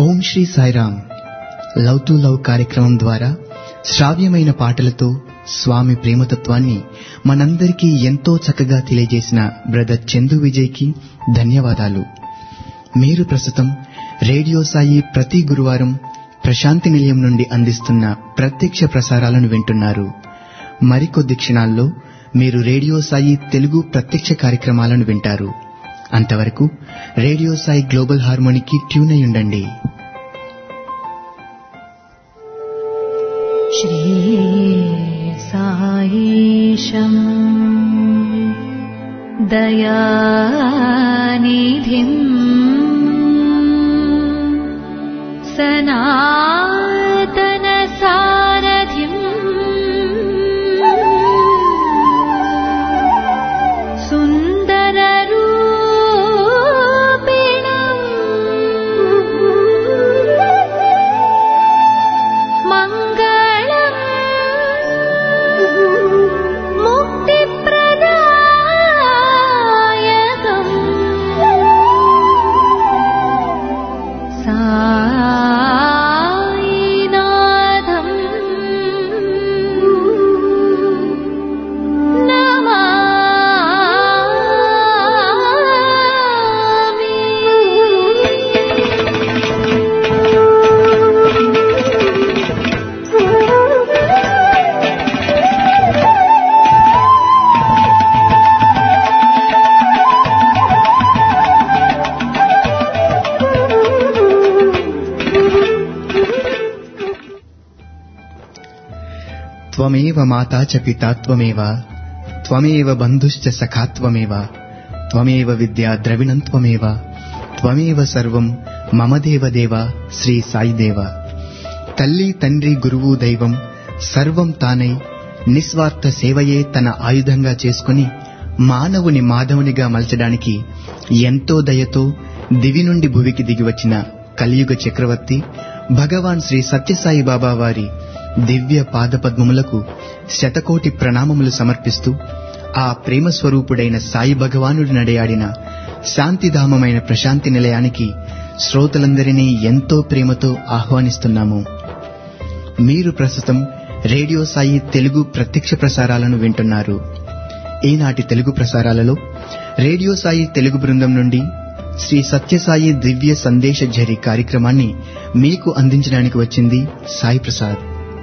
Om Shri Sairam love to love కార్యక్రమం ద్వారా శ్రావ్యమైన పాటలతో స్వామి ప్రేమతత్వాన్ని మనందరికీ ఎంతో చక్కగా తెలియజేసిన బ్రదర్ చందు విజయ్కి ధన్యవాదాలు మీరు ప్రస్తుతం రేడియో సాయి ప్రతి గురువారం ప్రశాంతి నిలయం నుండి అందిస్తున్న ప్రత్యక్ష ప్రసారాలను వింటున్నారు మరికొద్ది క్షణాల్లో మీరు రేడియో సాయి తెలుగు ప్రత్యక్ష కార్యక్రమాలను వింటారు అంతవరకు రేడియో సాయి గ్లోబల్ హార్మోనికి ట్యూన్ అయి ఉండండి श्रीसायीशम् दयानिधिम् सनातनसारथिम् सुन्दररूपिणम् मङ्गलम् मुक्तिप्रदायकम् सायिनाथम् త్వమేవ మాతా చ పితా త్వమేవ త్వమేవ బంధుశ్చ సఖా త్వమేవ త్వమేవ విద్యా ద్రవిణం త్వమేవ త్వమేవ సర్వం మమ దేవదేవ శ్రీ సాయిదేవ తల్లి తండ్రి గురువు దైవం సర్వం తానై నిస్వార్థ సేవయే తన ఆయుధంగా చేసుకుని మానవుని మాధవునిగా మలచడానికి ఎంతో దయతో దివి నుండి భువికి దిగివచ్చిన కలియుగ చక్రవర్తి భగవాన్ శ్రీ సత్యసాయి బాబా వారి దివ్య పాదపద్మములకు శతకోటి ప్రణామములు సమర్పిస్తూ ఆ ప్రేమ స్వరూపుడైన సాయి భగవానుడు నడయాడిన శాంతిధామమైన ప్రశాంతి నిలయానికి శ్రోతలందరినీ ఎంతో ప్రేమతో ఆహ్వానిస్తున్నాము మీరు ప్రస్తుతం రేడియో సాయి తెలుగు ప్రత్యక్ష ప్రసారాలను వింటున్నారు ఈనాటి తెలుగు ప్రసారాలలో రేడియో సాయి తెలుగు బృందం నుండి శ్రీ సత్యసాయి దివ్య సందేశ ఝరి కార్యక్రమాన్ని మీకు అందించడానికి వచ్చింది సాయి ప్రసాద్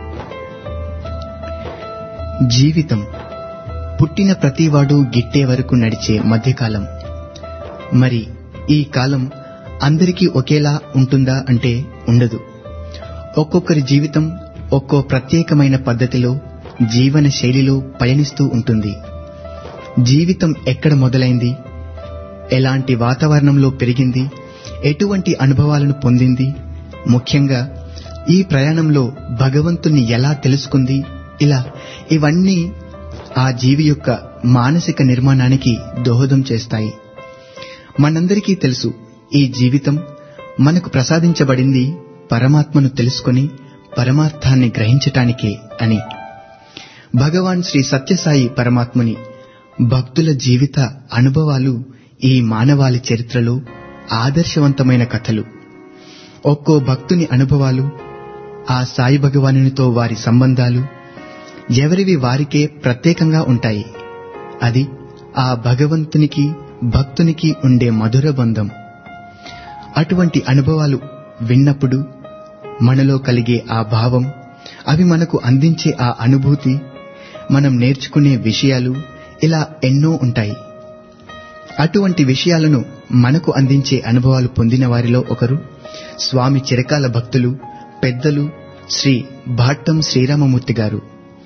జీవితం పుట్టిన ప్రతివాడు గిట్టే వరకు నడిచే మధ్యకాలం మరి ఈ కాలం అందరికీ ఒకేలా ఉంటుందా అంటే ఉండదు ఒక్కొక్కరి జీవితం ఒక్కో ప్రత్యేకమైన పద్ధతిలో జీవన శైలిలో పయనిస్తూ ఉంటుంది జీవితం ఎక్కడ మొదలైంది ఎలాంటి వాతావరణంలో పెరిగింది ఎటువంటి అనుభవాలను పొందింది ముఖ్యంగా ఈ ప్రయాణంలో భగవంతుణ్ణి ఎలా తెలుసుకుంది ఇలా ఇవన్నీ ఆ జీవి యొక్క మానసిక నిర్మాణానికి దోహదం చేస్తాయి మనందరికీ తెలుసు ఈ జీవితం మనకు ప్రసాదించబడింది పరమాత్మను తెలుసుకొని పరమార్థాన్ని గ్రహించటానికే అని భగవాన్ శ్రీ సత్యసాయి పరమాత్ముని భక్తుల జీవిత అనుభవాలు ఈ మానవాళి చరిత్రలో ఆదర్శవంతమైన కథలు ఒక్కో భక్తుని అనుభవాలు ఆ సాయి భగవానునితో వారి సంబంధాలు ఎవరివి వారికే ప్రత్యేకంగా ఉంటాయి అది ఆ భగవంతునికి భక్తునికి ఉండే మధుర బంధం అటువంటి అనుభవాలు విన్నప్పుడు మనలో కలిగే ఆ భావం అవి మనకు అందించే ఆ అనుభూతి మనం నేర్చుకునే విషయాలు ఇలా ఎన్నో ఉంటాయి అటువంటి విషయాలను మనకు అందించే అనుభవాలు పొందిన వారిలో ఒకరు స్వామి చిరకాల భక్తులు పెద్దలు శ్రీ భాట్టం శ్రీరామమూర్తి గారు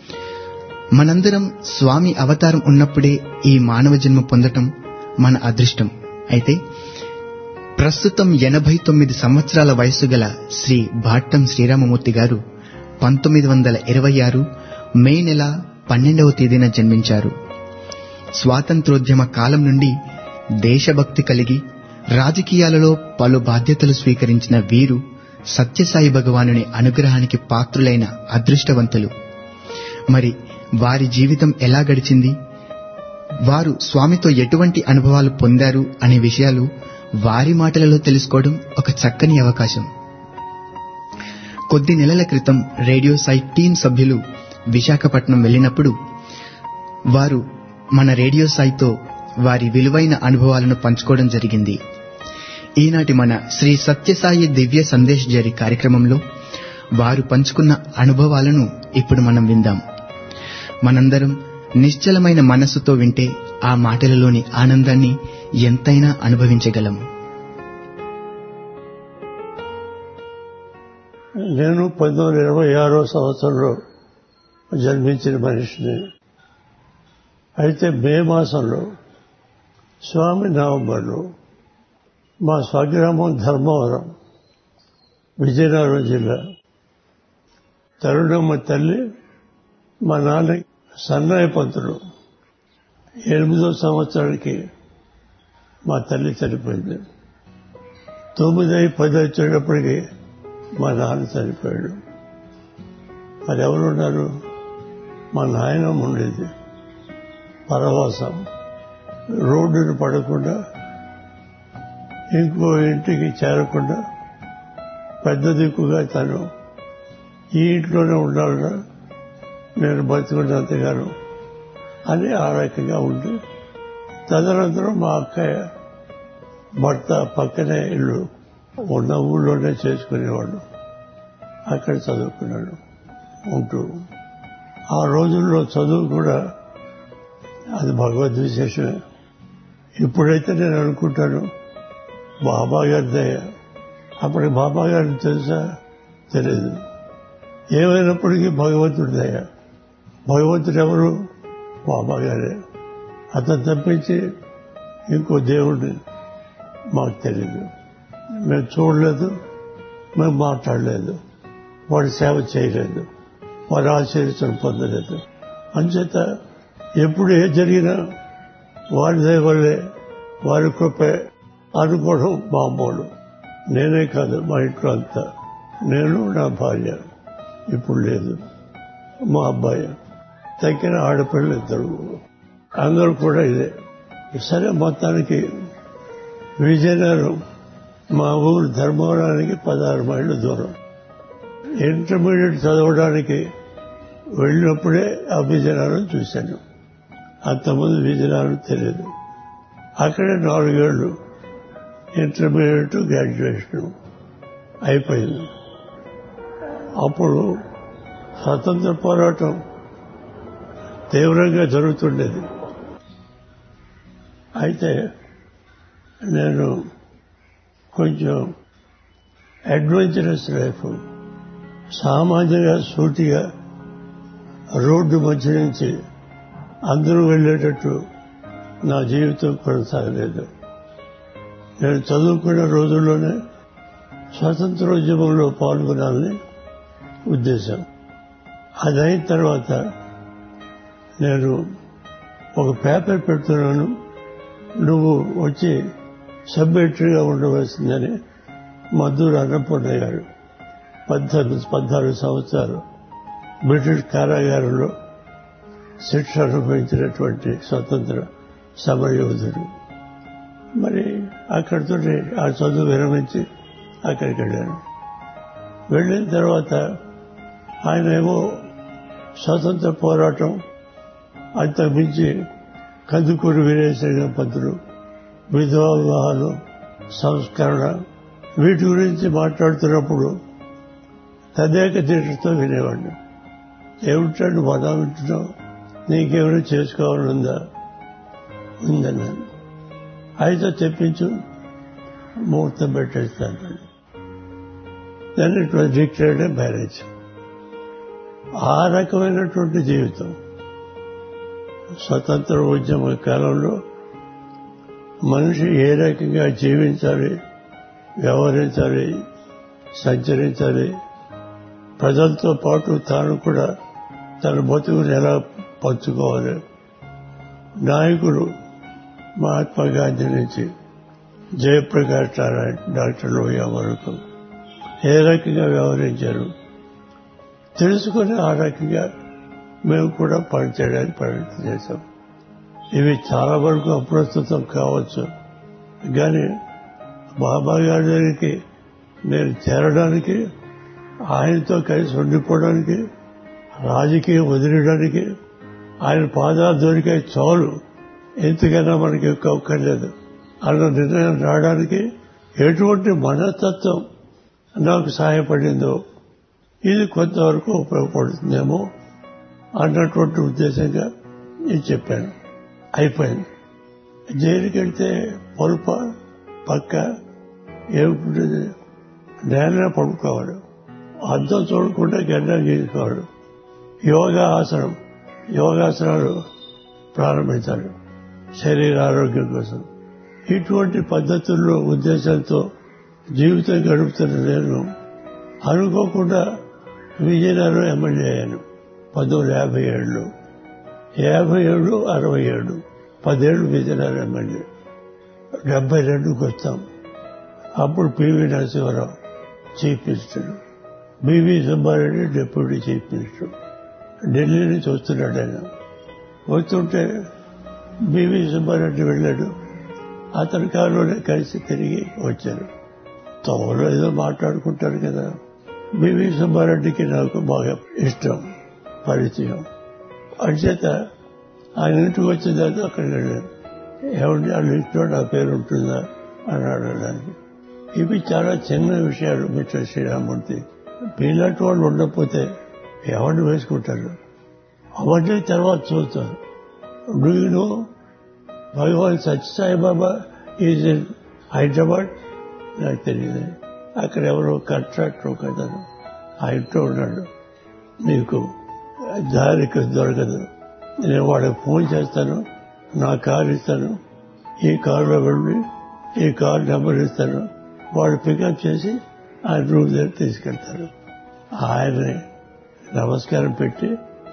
మనందరం స్వామి అవతారం ఉన్నప్పుడే ఈ మానవ జన్మ పొందటం మన అదృష్టం అయితే ప్రస్తుతం ఎనభై తొమ్మిది సంవత్సరాల వయస్సు గల శ్రీ భాట్టం శ్రీరామమూర్తి గారు పంతొమ్మిది వందల ఇరవై ఆరు మే నెల పన్నెండవ తేదీన జన్మించారు స్వాతంత్రోద్యమ కాలం నుండి దేశభక్తి కలిగి రాజకీయాలలో పలు బాధ్యతలు స్వీకరించిన వీరు సత్యసాయి భగవానుని అనుగ్రహానికి పాత్రులైన అదృష్టవంతులు మరి వారి జీవితం ఎలా గడిచింది వారు స్వామితో ఎటువంటి అనుభవాలు పొందారు అనే విషయాలు వారి మాటలలో తెలుసుకోవడం ఒక చక్కని అవకాశం కొద్ది నెలల క్రితం రేడియో సైట్ టీం సభ్యులు విశాఖపట్నం వెళ్ళినప్పుడు వారు మన రేడియో సాయితో వారి విలువైన అనుభవాలను పంచుకోవడం జరిగింది ఈనాటి మన శ్రీ సత్యసాయి దివ్య సందేశ్ జరి కార్యక్రమంలో వారు పంచుకున్న అనుభవాలను ఇప్పుడు మనం విందాం మనందరం నిశ్చలమైన మనస్సుతో వింటే ఆ మాటలలోని ఆనందాన్ని ఎంతైనా అనుభవించగలం నేను పంతొమ్మిది వందల ఇరవై ఆరో సంవత్సరంలో జన్మించిన మనిషిని అయితే మే మాసంలో స్వామి నవంబర్లో మా స్వగ్రామం ధర్మవరం విజయనగరం జిల్లా తరుణమ్మ తల్లి మా నాన్న సన్నాయి పంతులు ఎనిమిదో సంవత్సరానికి మా తల్లి చనిపోయింది తొమ్మిది పది వచ్చేటప్పటికి మా నాన్న చనిపోయాడు మరి ఎవరున్నారు మా నాయనమ్మ ఉండేది పరవాసం రోడ్డును పడకుండా ఇంకో ఇంటికి చేరకుండా పెద్ద దిక్కుగా తను ఈ ఇంట్లోనే ఉండాలన్నా నేను బతుకున్నంతగాను అని ఆ రకంగా ఉండి తదనంతరం మా అక్కయ్య భర్త పక్కనే ఇల్లు ఉన్న ఊళ్ళోనే చేసుకునేవాడు అక్కడ చదువుకున్నాడు ఉంటూ ఆ రోజుల్లో చదువు కూడా అది భగవద్ విశేషమే ఇప్పుడైతే నేను అనుకుంటాను బాబా గారి దయ అప్పటికి బాబా గారిని తెలుసా తెలియదు ఏమైనప్పటికీ భగవంతుడి దయ భగవంతుడు ఎవరు బాబా గారే అతను తప్పించి ఇంకో దేవుడిని మాకు తెలియదు మేము చూడలేదు మేము మాట్లాడలేదు వాడి సేవ చేయలేదు వారి ఆశీర్వచనం పొందలేదు అంచేత ఎప్పుడు ఏ జరిగినా వారి దయ వల్లే వారి కృపే అనుకోవడం మామూలు నేనే కాదు మా ఇంట్లో అంతా నేను నా భార్య ఇప్పుడు లేదు మా అబ్బాయి తగ్గిన ఆడపిల్లలు ఇద్దరు అందరూ కూడా ఇదే సరే మొత్తానికి విజయనగరం మా ఊరు ధర్మవరానికి పదహారు మైళ్ళు దూరం ఇంటర్మీడియట్ చదవడానికి వెళ్ళినప్పుడే ఆ విజయనగరం చూశాను అంతకుముందు విజయనగరం తెలియదు అక్కడే నాలుగేళ్లు ఇంటర్మీడియట్ గ్రాడ్యుయేషన్ అయిపోయింది అప్పుడు స్వతంత్ర పోరాటం తీవ్రంగా జరుగుతుండేది అయితే నేను కొంచెం అడ్వెంచరస్ లైఫ్ సామాన్యంగా సూటిగా రోడ్డు మధ్య నుంచి అందరూ వెళ్ళేటట్టు నా జీవితం కొనసాగలేదు నేను చదువుకున్న రోజుల్లోనే స్వతంత్రోద్యమంలో పాల్గొనాలని ఉద్దేశం అది అయిన తర్వాత నేను ఒక పేపర్ పెడుతున్నాను నువ్వు వచ్చి సబ్మిటరీగా ఉండవలసిందని మద్దూరు అన్నపూర్ణ గారు పద్దెనిమిది పద్నాలుగు సంవత్సరాలు బ్రిటిష్ కారాగారంలో శిక్ష అనుభవించినటువంటి స్వతంత్ర సమరయోధుడు మరి అక్కడితో ఆ చదువు విరమించి అక్కడికి వెళ్ళాను వెళ్ళిన తర్వాత ఆయన ఏమో స్వతంత్ర పోరాటం అంతకు మించి కందుకూరు వీరేశ్వర పంతులు విధవా వివాహాలు సంస్కరణ వీటి గురించి మాట్లాడుతున్నప్పుడు తదేక దీక్షతో వినేవాడిని ఏమిటండి మనం వింటున్నావు నీకేమైనా చేసుకోవాలని ఉందా ఉందన్నాను అయితే తెప్పించు ముహూర్తం పెట్టేస్తాను then it was declared marriage ఆ రకమైనటువంటి జీవితం స్వతంత్ర ఉద్యమ కాలంలో మనిషి ఏ రకంగా జీవించాలి వ్యవహరించాలి సంచరించాలి ప్రజలతో పాటు తాను కూడా తన బతుకుని ఎలా పంచుకోవాలి నాయకుడు మహాత్మా గాంధీ నుంచి జయప్రకాష్ నారాయణ డాక్టర్ లోయ వరకు ఏ రకంగా వ్యవహరించారు తెలుసుకుని ఆ రకంగా మేము కూడా పనిచేయడానికి ప్రయత్నం చేశాం ఇవి చాలా వరకు అప్రస్తుతం కావచ్చు కానీ బాబా గారి దగ్గరికి నేను చేరడానికి ఆయనతో కలిసి ఉండిపోవడానికి రాజకీయం వదిలేయడానికి ఆయన పాదాలు దొరికే చాలు ఎంతకైనా మనకి ఎక్కువ అక్కర్లేదు అన్న నిర్ణయం రావడానికి ఎటువంటి మనస్తత్వం నాకు సహాయపడిందో ఇది కొంతవరకు ఉపయోగపడుతుందేమో అన్నటువంటి ఉద్దేశంగా నేను చెప్పాను అయిపోయింది జైలుకి వెళ్తే పొలప పక్క ఏమిటి నేలనే పడుకోవాలి అద్దం చూడకుండా గడ్డ గీసుకోవాలి యోగా ఆసనం యోగాసనాలు ప్రారంభించాలి శరీర ఆరోగ్యం కోసం ఇటువంటి పద్ధతుల్లో ఉద్దేశంతో జీవితం గడుపుతున్న నేను అనుకోకుండా విజయనగరం ఎమ్మెల్యే అయ్యాను పంతొమ్మిది యాభై ఏళ్ళు యాభై ఏడు అరవై ఏడు పదేళ్ళు విజయనగరం ఎమ్మెల్యే డెబ్బై రెండుకి వస్తాం అప్పుడు PV Narasimharao chief minister BV Subbareddy deputy chief minister Delhi నుంచి వస్తున్నాడు ఆయన వస్తుంటే బివి సుబ్బారెడ్డి వెళ్ళాడు అతని కారులోనే కలిసి తిరిగి వచ్చారు తోలో ఏదో మాట్లాడుకుంటారు కదా బివి సుబ్బారెడ్డికి నాకు బాగా ఇష్టం పరిచయం అంచేత ఆయన ఇంటికి వచ్చిన తర్వాత అక్కడికి వెళ్ళాను ఏమంటే ఆ లిస్టులో నా పేరు ఉంటుందా అని అడగడానికి ఇవి చాలా చిన్న విషయాలు మిస్టర్ శ్రీరామూర్తి పిల్లటి వాళ్ళు ఉండకపోతే ఎవరిని వేసుకుంటారు అవన్నీ తర్వాత చూస్తారు do you know Bhagavan Sathya Sai Baba is in Hyderabad నాకు తెలియదు అక్కడ ఎవరో కాంట్రాక్టర్ ఒక అతను ఆ ఇంట్లో ఉన్నాడు నీకు దారికి దొరకదు నేను వాడికి ఫోన్ చేస్తాను నా కారు ఇస్తాను ఈ కారులో వెళ్ళి ఈ కారు నెంబర్ ఇస్తాను వాడు పికప్ చేసి ఆయన రూమ్ దగ్గర తీసుకెళ్తారు ఆయన్ని నమస్కారం పెట్టి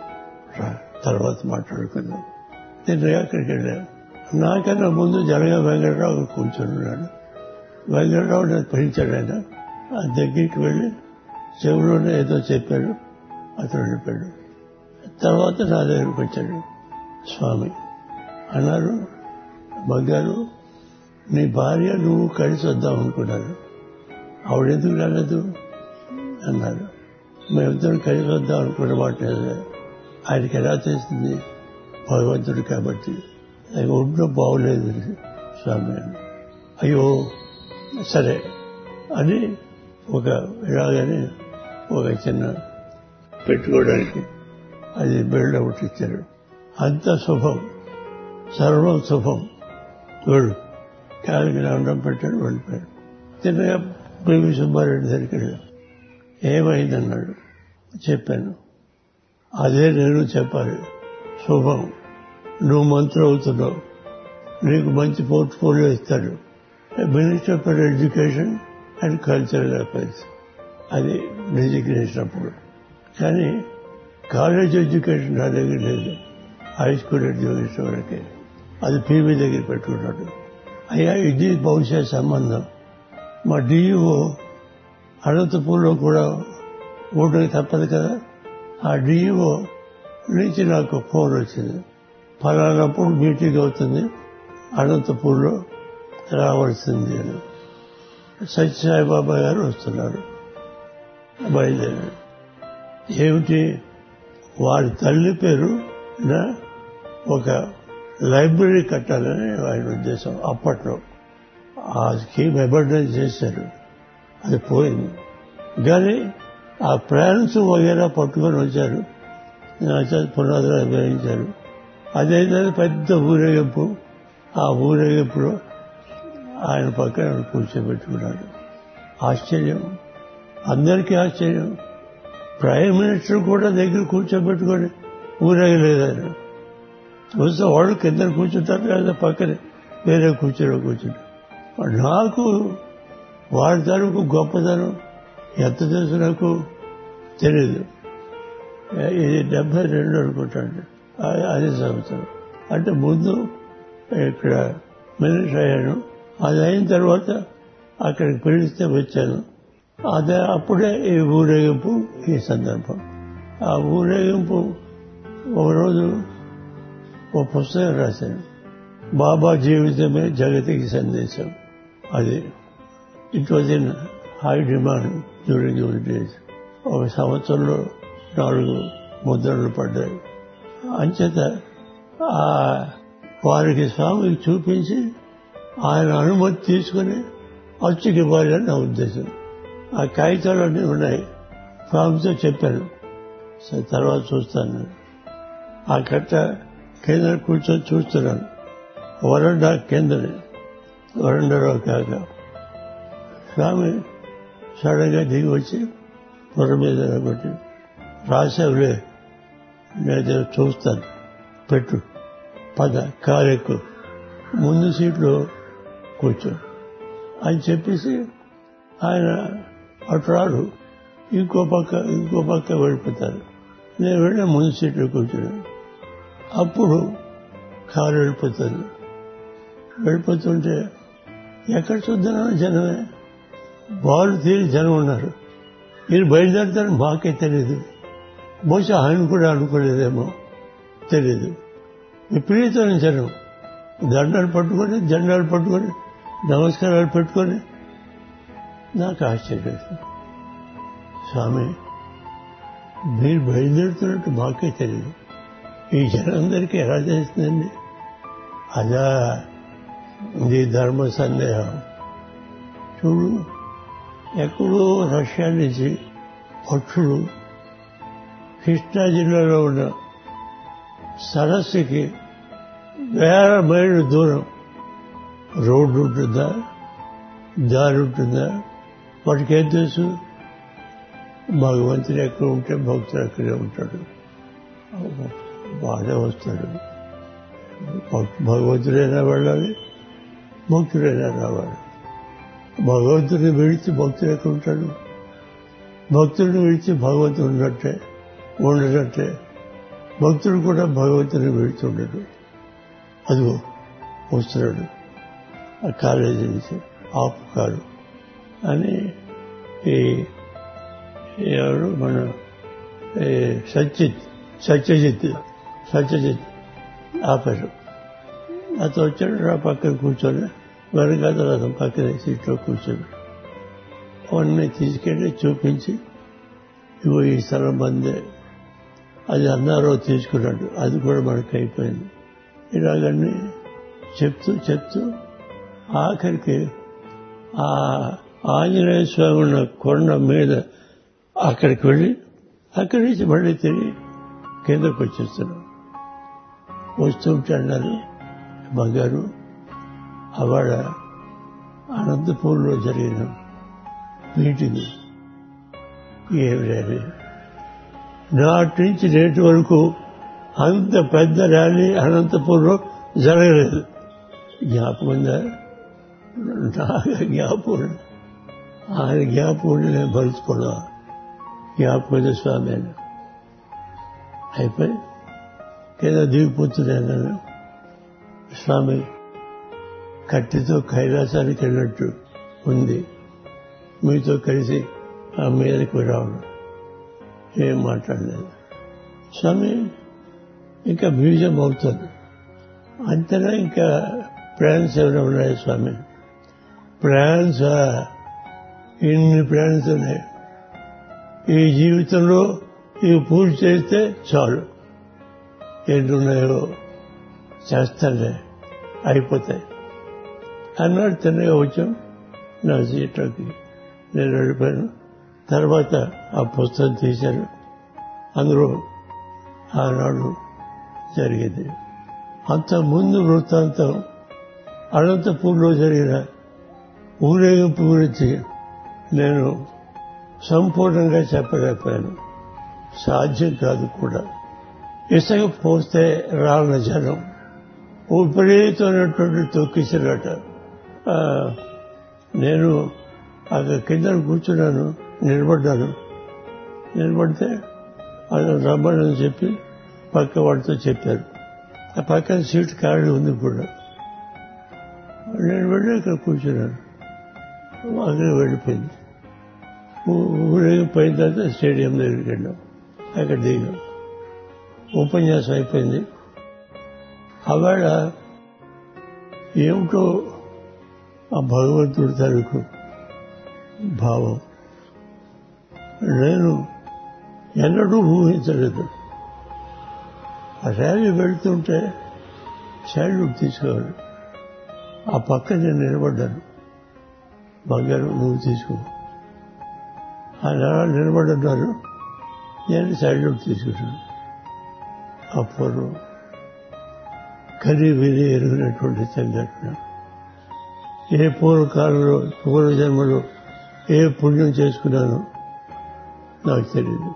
తర్వాత మాట్లాడుకున్నాం నేను అక్కడికి వెళ్ళాను నాకన్నా ముందు జనగా వెంకటరావు కూర్చొని ఉన్నాడు వెంకటరావు నేను పిలిచాడు ఆయన ఆ దగ్గరికి వెళ్ళి చెవులోనే ఏదో చెప్పాడు అతను వెళ్ళిపోయాడు తర్వాత నా దగ్గరికి వచ్చాడు స్వామి అన్నారు బంగారు నీ భార్య నువ్వు కలిసి వద్దాం అనుకున్నారు ఆవిడెందుకు రాలేదు అన్నారు మేమిద్దరం కలిసి వద్దాం అనుకున్న మాట ఆయనకి ఎలా చేసింది భగవంతుడు కాబట్టి అది ఒంట్లో బాగోలేదు స్వామి అని అయ్యో సరే అని ఒక ఇలాగని ఒక చిన్న పెట్టుకోవడానికి అది బిల్డ్ అవుట్ ఇచ్చారు అంత శుభం సర్వం శుభం వెళ్ళు కాలికి దండం పెట్టాడు వెళ్ళిపోయాడు తిన్నగా పివి సుబ్బారెడ్డి దగ్గరికి వెళ్ళాం ఏమైందన్నాడు చెప్పాను అదే నేను చెప్పాలి శుభం నువ్వు మంత్రం అవుతున్నావు నీకు మంచి పోర్ట్ఫోలియో ఇస్తాడు minister for education and cultural affairs అది డిజిగ్నేషన్ అప్పుడు కానీ కాలేజ్ ఎడ్యుకేషన్ నా దగ్గర లేదు హై స్కూల్ ఎడ్యుకేషన్ వరకే అది పీవీ దగ్గర పెట్టుకున్నాడు అయ్యా ఇది బహుశా సంబంధం మా డిఈఓ అనంతపూర్లో కూడా ఓటుకి తప్పదు కదా ఆ డిఈఓ నుంచి నాకు ఫోన్ వచ్చింది ఫలానప్పుడు మీటింగ్ అవుతుంది అనంతపూర్లో రావాల్సింది అని సత్యసాయిబాబా గారు వస్తున్నారు బయలుదేరాడు ఏమిటి వారి తల్లి పేరు నా ఒక లైబ్రరీ కట్టాలని ఆయన ఉద్దేశం అప్పట్లో ఆ స్కీమ్ అబర్డైజ్ చేశారు అది పోయింది కానీ ఆ ప్లాన్స్ వగేరా పట్టుకొని వచ్చారు పునాదులు వేయించారు అదైతే పెద్ద ఊరేగింపు ఆ ఊరేగింపులో ఆయన పక్కన కూర్చోబెట్టుకున్నాడు ఆశ్చర్యం అందరికీ ఆశ్చర్యం ప్రైమ్ మినిస్టర్ కూడా దగ్గర కూర్చోబెట్టుకొని ఊరేగలేదని చూస్తే వాళ్ళు కింద కూర్చుంటారు లేదా పక్కనే వేరే కూర్చోలో కూర్చుంటారు నాకు వాడి తరకు గొప్పతనం ఎంత తెలుసు నాకు తెలియదు ఇది డెబ్బై రెండు అనుకుంటాను అదే సంవత్సరం అంటే ముందు ఇక్కడ మినిస్టర్ అయ్యాను అది అయిన తర్వాత అక్కడికి పిలిస్తే వచ్చాను అదే అప్పుడే ఈ ఊరేగింపు ఈ సందర్భం ఆ ఊరేగింపు ఒకరోజు ఓ పుస్తకం రాశాను బాబా జీవితమే జగతికి సందేశం అది it was in high demand during your days ఒక సంవత్సరంలో నాలుగు ముద్రలు పడ్డాయి అంచేత ఆ వారికి స్వామికి చూపించి ఆయన అనుమతి తీసుకుని అచ్చుకి ఇవ్వాలని నా ఉద్దేశం ఆ కాగితాలన్నీ ఉన్నాయి స్వామితో చెప్పాను సరే తర్వాత చూస్తాను నేను. ఆ కట్ట కింద కూర్చొని చూస్తున్నాను వరండా కిందని వరండాలో కాక స్వామి సడన్గా దిగి వచ్చి పొర మీద నిలబెట్టి రాసావులే నేను చూస్తాను పెట్టు పద కారెక్కు ముందు సీట్లో కూర్చో అని చెప్పేసి ఆయన అటు రాడు ఇంకో పక్క ఇంకో పక్క వెళ్ళిపోతారు నేను వెళ్ళి ముందు సీట్లో కూర్చున్నాను అప్పుడు కారు వెళ్ళిపోతాను వెళ్ళిపోతుంటే ఎక్కడ చూద్దానో జనమే బాలు తీరి జనం ఉన్నారు మీరు బయలుదేరుతారని మాకే తెలియదు బహుశా ఆయన కూడా అనుకోలేదేమో తెలియదు విపరీతమైన జనం దండాలు పట్టుకొని జెండాలు పట్టుకొని నమస్కారాలు పెట్టుకొని నాకు ఆశ్చర్యం స్వామి మీరు బయలుదేరుతున్నట్టు మాకే తెలియదు ఈ జనందరికీ ఎలా చేస్తుందండి అదా ఇది ధర్మ సందేహం చూడు ఎక్కడో రష్యా నుంచి పక్షులు కృష్ణా జిల్లాలో ఉన్న సరస్సుకి వేల మైళ్ళు దూరం రోడ్డు ఉంటుందా దారి ఉంటుందా వాటికి ఏం తెలుసు భగవంతుడు ఎక్కడ ఉంటే భక్తుడు అక్కడే ఉంటాడు వాడే వస్తాడు భగవంతుడైనా వెళ్ళాలి భక్తుడైనా రావాలి భగవంతుడిని విడిచి భక్తుడు ఎక్కడ ఉంటాడు భక్తుడిని విడిచి భగవంతుడు ఉన్నట్టే ఉండనట్టే భక్తుడు కూడా భగవంతుని విడిచి ఉండడు అదిగో వస్తున్నాడు ఆ కాలేజీ నుంచి ఆపు కారు అని ఈ ఎవరు మన ఈ సత్యజిత్ సత్యజిత్ సత్యజిత్ ఆపారు అతను వచ్చాడు నా పక్కన కూర్చొని వెనకాల అతను పక్కన సీట్లో కూర్చొని అవన్నీ తీసుకెళ్ళి చూపించి ఇగో ఈ స్థలం బందే అది అన్నారో తీసుకున్నాడు అది కూడా మనకు అయిపోయింది ఇలాగన్నీ చెప్తూ చెప్తూ ఆఖరికి ఆ ఆంజనేయ స్వామి ఉన్న కొండ మీద అక్కడికి వెళ్ళి అక్కడి నుంచి మళ్ళీ తిరిగి కిందకు వచ్చేస్తున్నాం వస్తుంటే అన్నారు బంగారు అవాడ అనంతపూర్లో జరిగిన మీటింగ్ ఏమి ర్యాలీ నాటి నుంచి నేటి వరకు అంత పెద్ద ర్యాలీ అనంతపూర్లో జరగలేదు జ్ఞాపకం ఉందా నాకు జ్ఞాపకం ఉంది. ఆయన జ్ఞాపకం ఉండి నేను భరించుకున్నా జ్ఞాపకం ఉంది స్వామి అని అయిపోయి కింద దిగిపోతున్నాను నేను స్వామి కత్తితో కైలాసానికి వెళ్ళినట్టు ఉంది మీతో కలిసి ఆ మీదకి రావడం ఏం మాట్లాడలేదు స్వామి ఇంకా మ్యూజియం అవుతుంది అంతేనా ఇంకా ప్లాన్స్ ఏమైనా ఉన్నాయి స్వామి ప్లాన్స్ ఇన్ని ప్లాన్స్ ఉన్నాయి ఈ జీవితంలో ఇవి పూర్తి చేస్తే చాలు ఎన్ని ఉన్నాయో చేస్తానే అయిపోతాయి అన్నాడు తిన్నగా వచ్చాం నా సీట్లోకి నేను వెళ్ళిపోయాను తర్వాత ఆ పుస్తకం తీశారు అందులో ఆనాడు జరిగింది అంత ముందు వృత్తాంతం అనంతపూర్లో జరిగిన ఊరేగింపు గురించి నేను సంపూర్ణంగా చెప్పలేకపోయాను సాధ్యం కాదు కూడా ఇసుక పోస్తే రాళ్ళ జనం విపరీతమైనటువంటి తొక్కిసినట నేను అక్కడ కింద కూర్చున్నాను నిలబడ్డాను నిలబడితే అది రమ్మని చెప్పి పక్క వాడితో చెప్పారు ఆ పక్కన సీట్ ఖాళీ ఉంది కూడా నేను వెళ్ళి అక్కడ కూర్చున్నాను అక్కడ వెళ్ళిపోయింది ఊరేగిపోయిన తర్వాత స్టేడియం దగ్గరికి వెళ్ళాం అక్కడ దిగాం ఉపన్యాసం అయిపోయింది ఆవేళ ఏమిటో ఆ భగవంతుడి తరకు భావం నేను ఎన్నడూ ఊహించలేదు ఆ ర్యాలీ వెళ్తుంటే చైల్డ్హుడ్ తీసుకోవాలి ఆ పక్క నేను నిలబడ్డాను బంగారు నువ్వు తీసుకో ఆయన అలా నిలబడున్నారు నేను చైల్డ్హుడ్ తీసుకుంటాను ఆ పూర్వం కరి విని ఎరిగినటువంటి సంఘటన ఏ పూర్వకాలంలో పూర్వజన్మలో ఏ పుణ్యం చేసుకున్నానో నాకు తెలియదు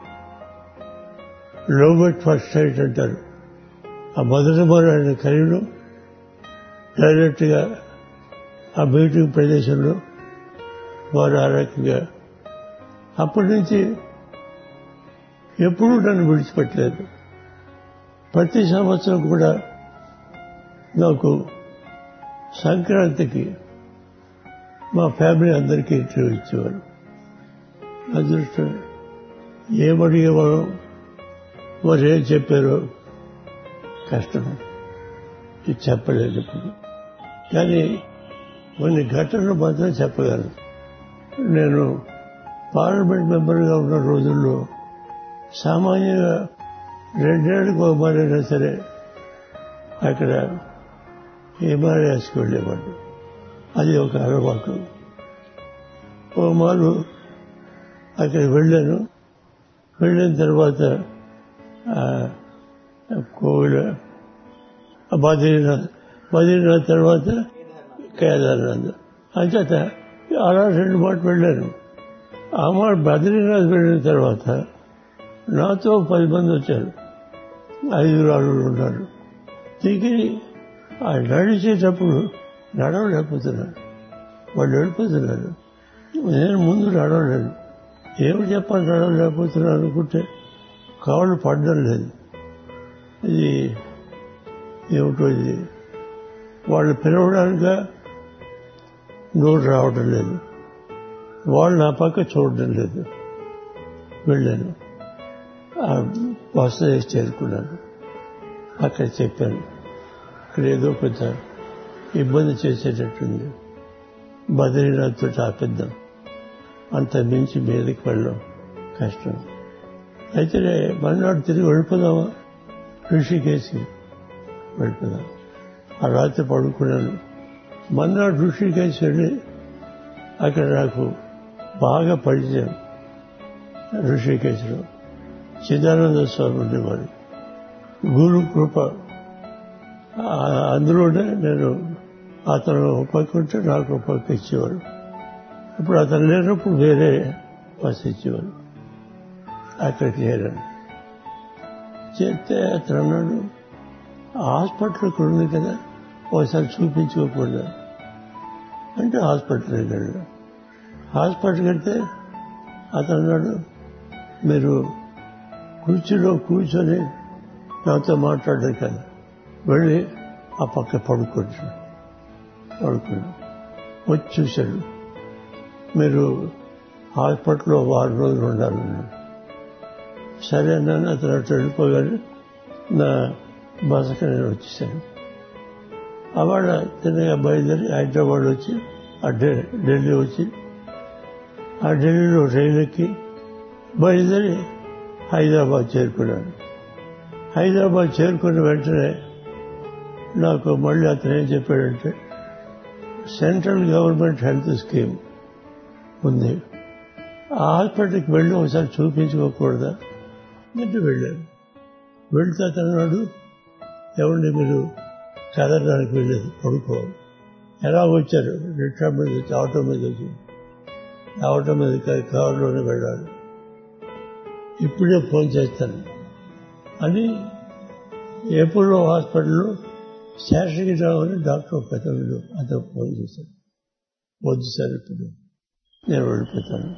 లోబెట్ ఫస్ట్ సైట్ అంటారు ఆ మొదటి మొదలైన కలిలో డైరెక్ట్గా ఆ మీటింగ్ ప్రదేశంలో వారు ఆ రకంగా అప్పటి నుంచి ఎప్పుడూ నన్ను విడిచిపెట్టలేదు ప్రతి సంవత్సరం కూడా నాకు సంక్రాంతికి మా ఫ్యామిలీ అందరికీ ఇంటర్వ్యూ ఇచ్చేవారు అదృష్టం ఏమడిగేవాళ్ళం వారు ఏం చెప్పారో కష్టం ఇది చెప్పలేదు ఇప్పుడు కానీ కొన్ని ఘటనలు మాత్రం చెప్పగలను నేను పార్లమెంట్ మెంబర్గా ఉన్న రోజుల్లో సామాన్యంగా రెండేళ్లకు ఒక మారైనా సరే అక్కడ హిమాలయాస్కి వెళ్ళేవాడు అది ఒక అలవాటు ఓ మారు అక్కడికి వెళ్ళాను వెళ్ళిన తర్వాత కోవిల బద్రీనాథ్ బద్రీనాథ్ తర్వాత కేదార్నాథ్ అంచేత అలా రెండు మాట వెళ్ళాను ఆ మాట బద్రీనాథ్ వెళ్ళిన తర్వాత నాతో పది మంది వచ్చారు ఐదుగురు ఆరుగురు ఉన్నారు దిగి ఆ నడిచేటప్పుడు నడవలేకపోతున్నారు వాళ్ళు వెళ్ళిపోతున్నారు నేను ముందు నడవలేను ఏమి చెప్పాలి నడవలేకపోతున్నాను అనుకుంటే కాళ్ళు పడడం లేదు ఇది ఏమిటో ఇది వాళ్ళు పిలవడానిక నోరు రావడం లేదు వాళ్ళు నా పక్క చూడడం లేదు వెళ్ళాను ఆ బస్సు వేసి చేరుకున్నాను అక్కడ చెప్పాను ఇక్కడ ఏదో కొంత ఇబ్బంది చేసేటట్టుంది బద్రీనాథ్ తోటి ఆపిద్దాం అంత మించి మీదకి వెళ్ళడం కష్టం అయితే మర్నాడు తిరిగి వెళ్ళిపోదామా ఋషికేసి వెళ్ళిపోదాం ఆ రాత్రి పడుకున్నాను మర్నాడు ఋషికేసి వెళ్ళి అక్కడ నాకు బాగా పరిచయం ఋషికేశ్లో చిదానంద స్వామి ఉండేవాడు గురు కృప అందులోనే నేను అతను ఉపకుంటే నాకు ఉపక ఇచ్చేవాడు ఇప్పుడు అతను లేనప్పుడు వేరే బస్ ఇచ్చేవాడు అక్కడికి చేరాను చేస్తే అతను అన్నాడు హాస్పిటల్ ఇక్కడ ఉంది కదా ఒకసారి చూపించుకోకూడదు అంటే హాస్పిటల్కి వెళ్ళాడు హాస్పిటల్కి వెళ్తే అతను అన్నాడు మీరు కుర్చీలో కూర్చొని నాతో మాట్లాడారు కదా వెళ్ళి ఆ పక్క పడుకోండి పడుకుని వచ్చి చూశాడు మీరు హాస్పిటల్లో వారం రోజులు ఉండాలన్నాడు సరే అన్నాను అతను అటు వెళ్ళిపోగానే నా బసకి నేను వచ్చేసాను అవాడ తిన్నగా బయలుదేరి హైదరాబాద్ వచ్చి ఆ ఢిల్లీ వచ్చి ఆ ఢిల్లీలో రైలు ఎక్కి బయలుదేరి హైదరాబాద్ చేరుకున్నాను హైదరాబాద్ చేరుకున్న వెంటనే నాకు మళ్ళీ అతను ఏం చెప్పాడంటే సెంట్రల్ గవర్నమెంట్ హెల్త్ స్కీమ్ ఉంది ఆ హాస్పిటల్కి వెళ్ళి ఒకసారి చూపించుకోకూడదా అంటే వెళ్ళాను వెళ్తే అతను అన్నాడు ఏమండి మీరు కదలడానికి వెళ్ళేది పడుకోవాలి ఎలా వచ్చారు రిక్షా మీద వచ్చి ఆటో మీద వచ్చి ఆటో మీద కారులోనే వెళ్ళాలి ఇప్పుడే ఫోన్ చేస్తాను అని ఏపూర్లో హాస్పిటల్లో శేషగిరిరావు అని డాక్టర్ ఒక అతను అతను ఫోన్ చేశాడు వద్దు సార్ ఇప్పుడు నేను వెళ్ళిపోతాను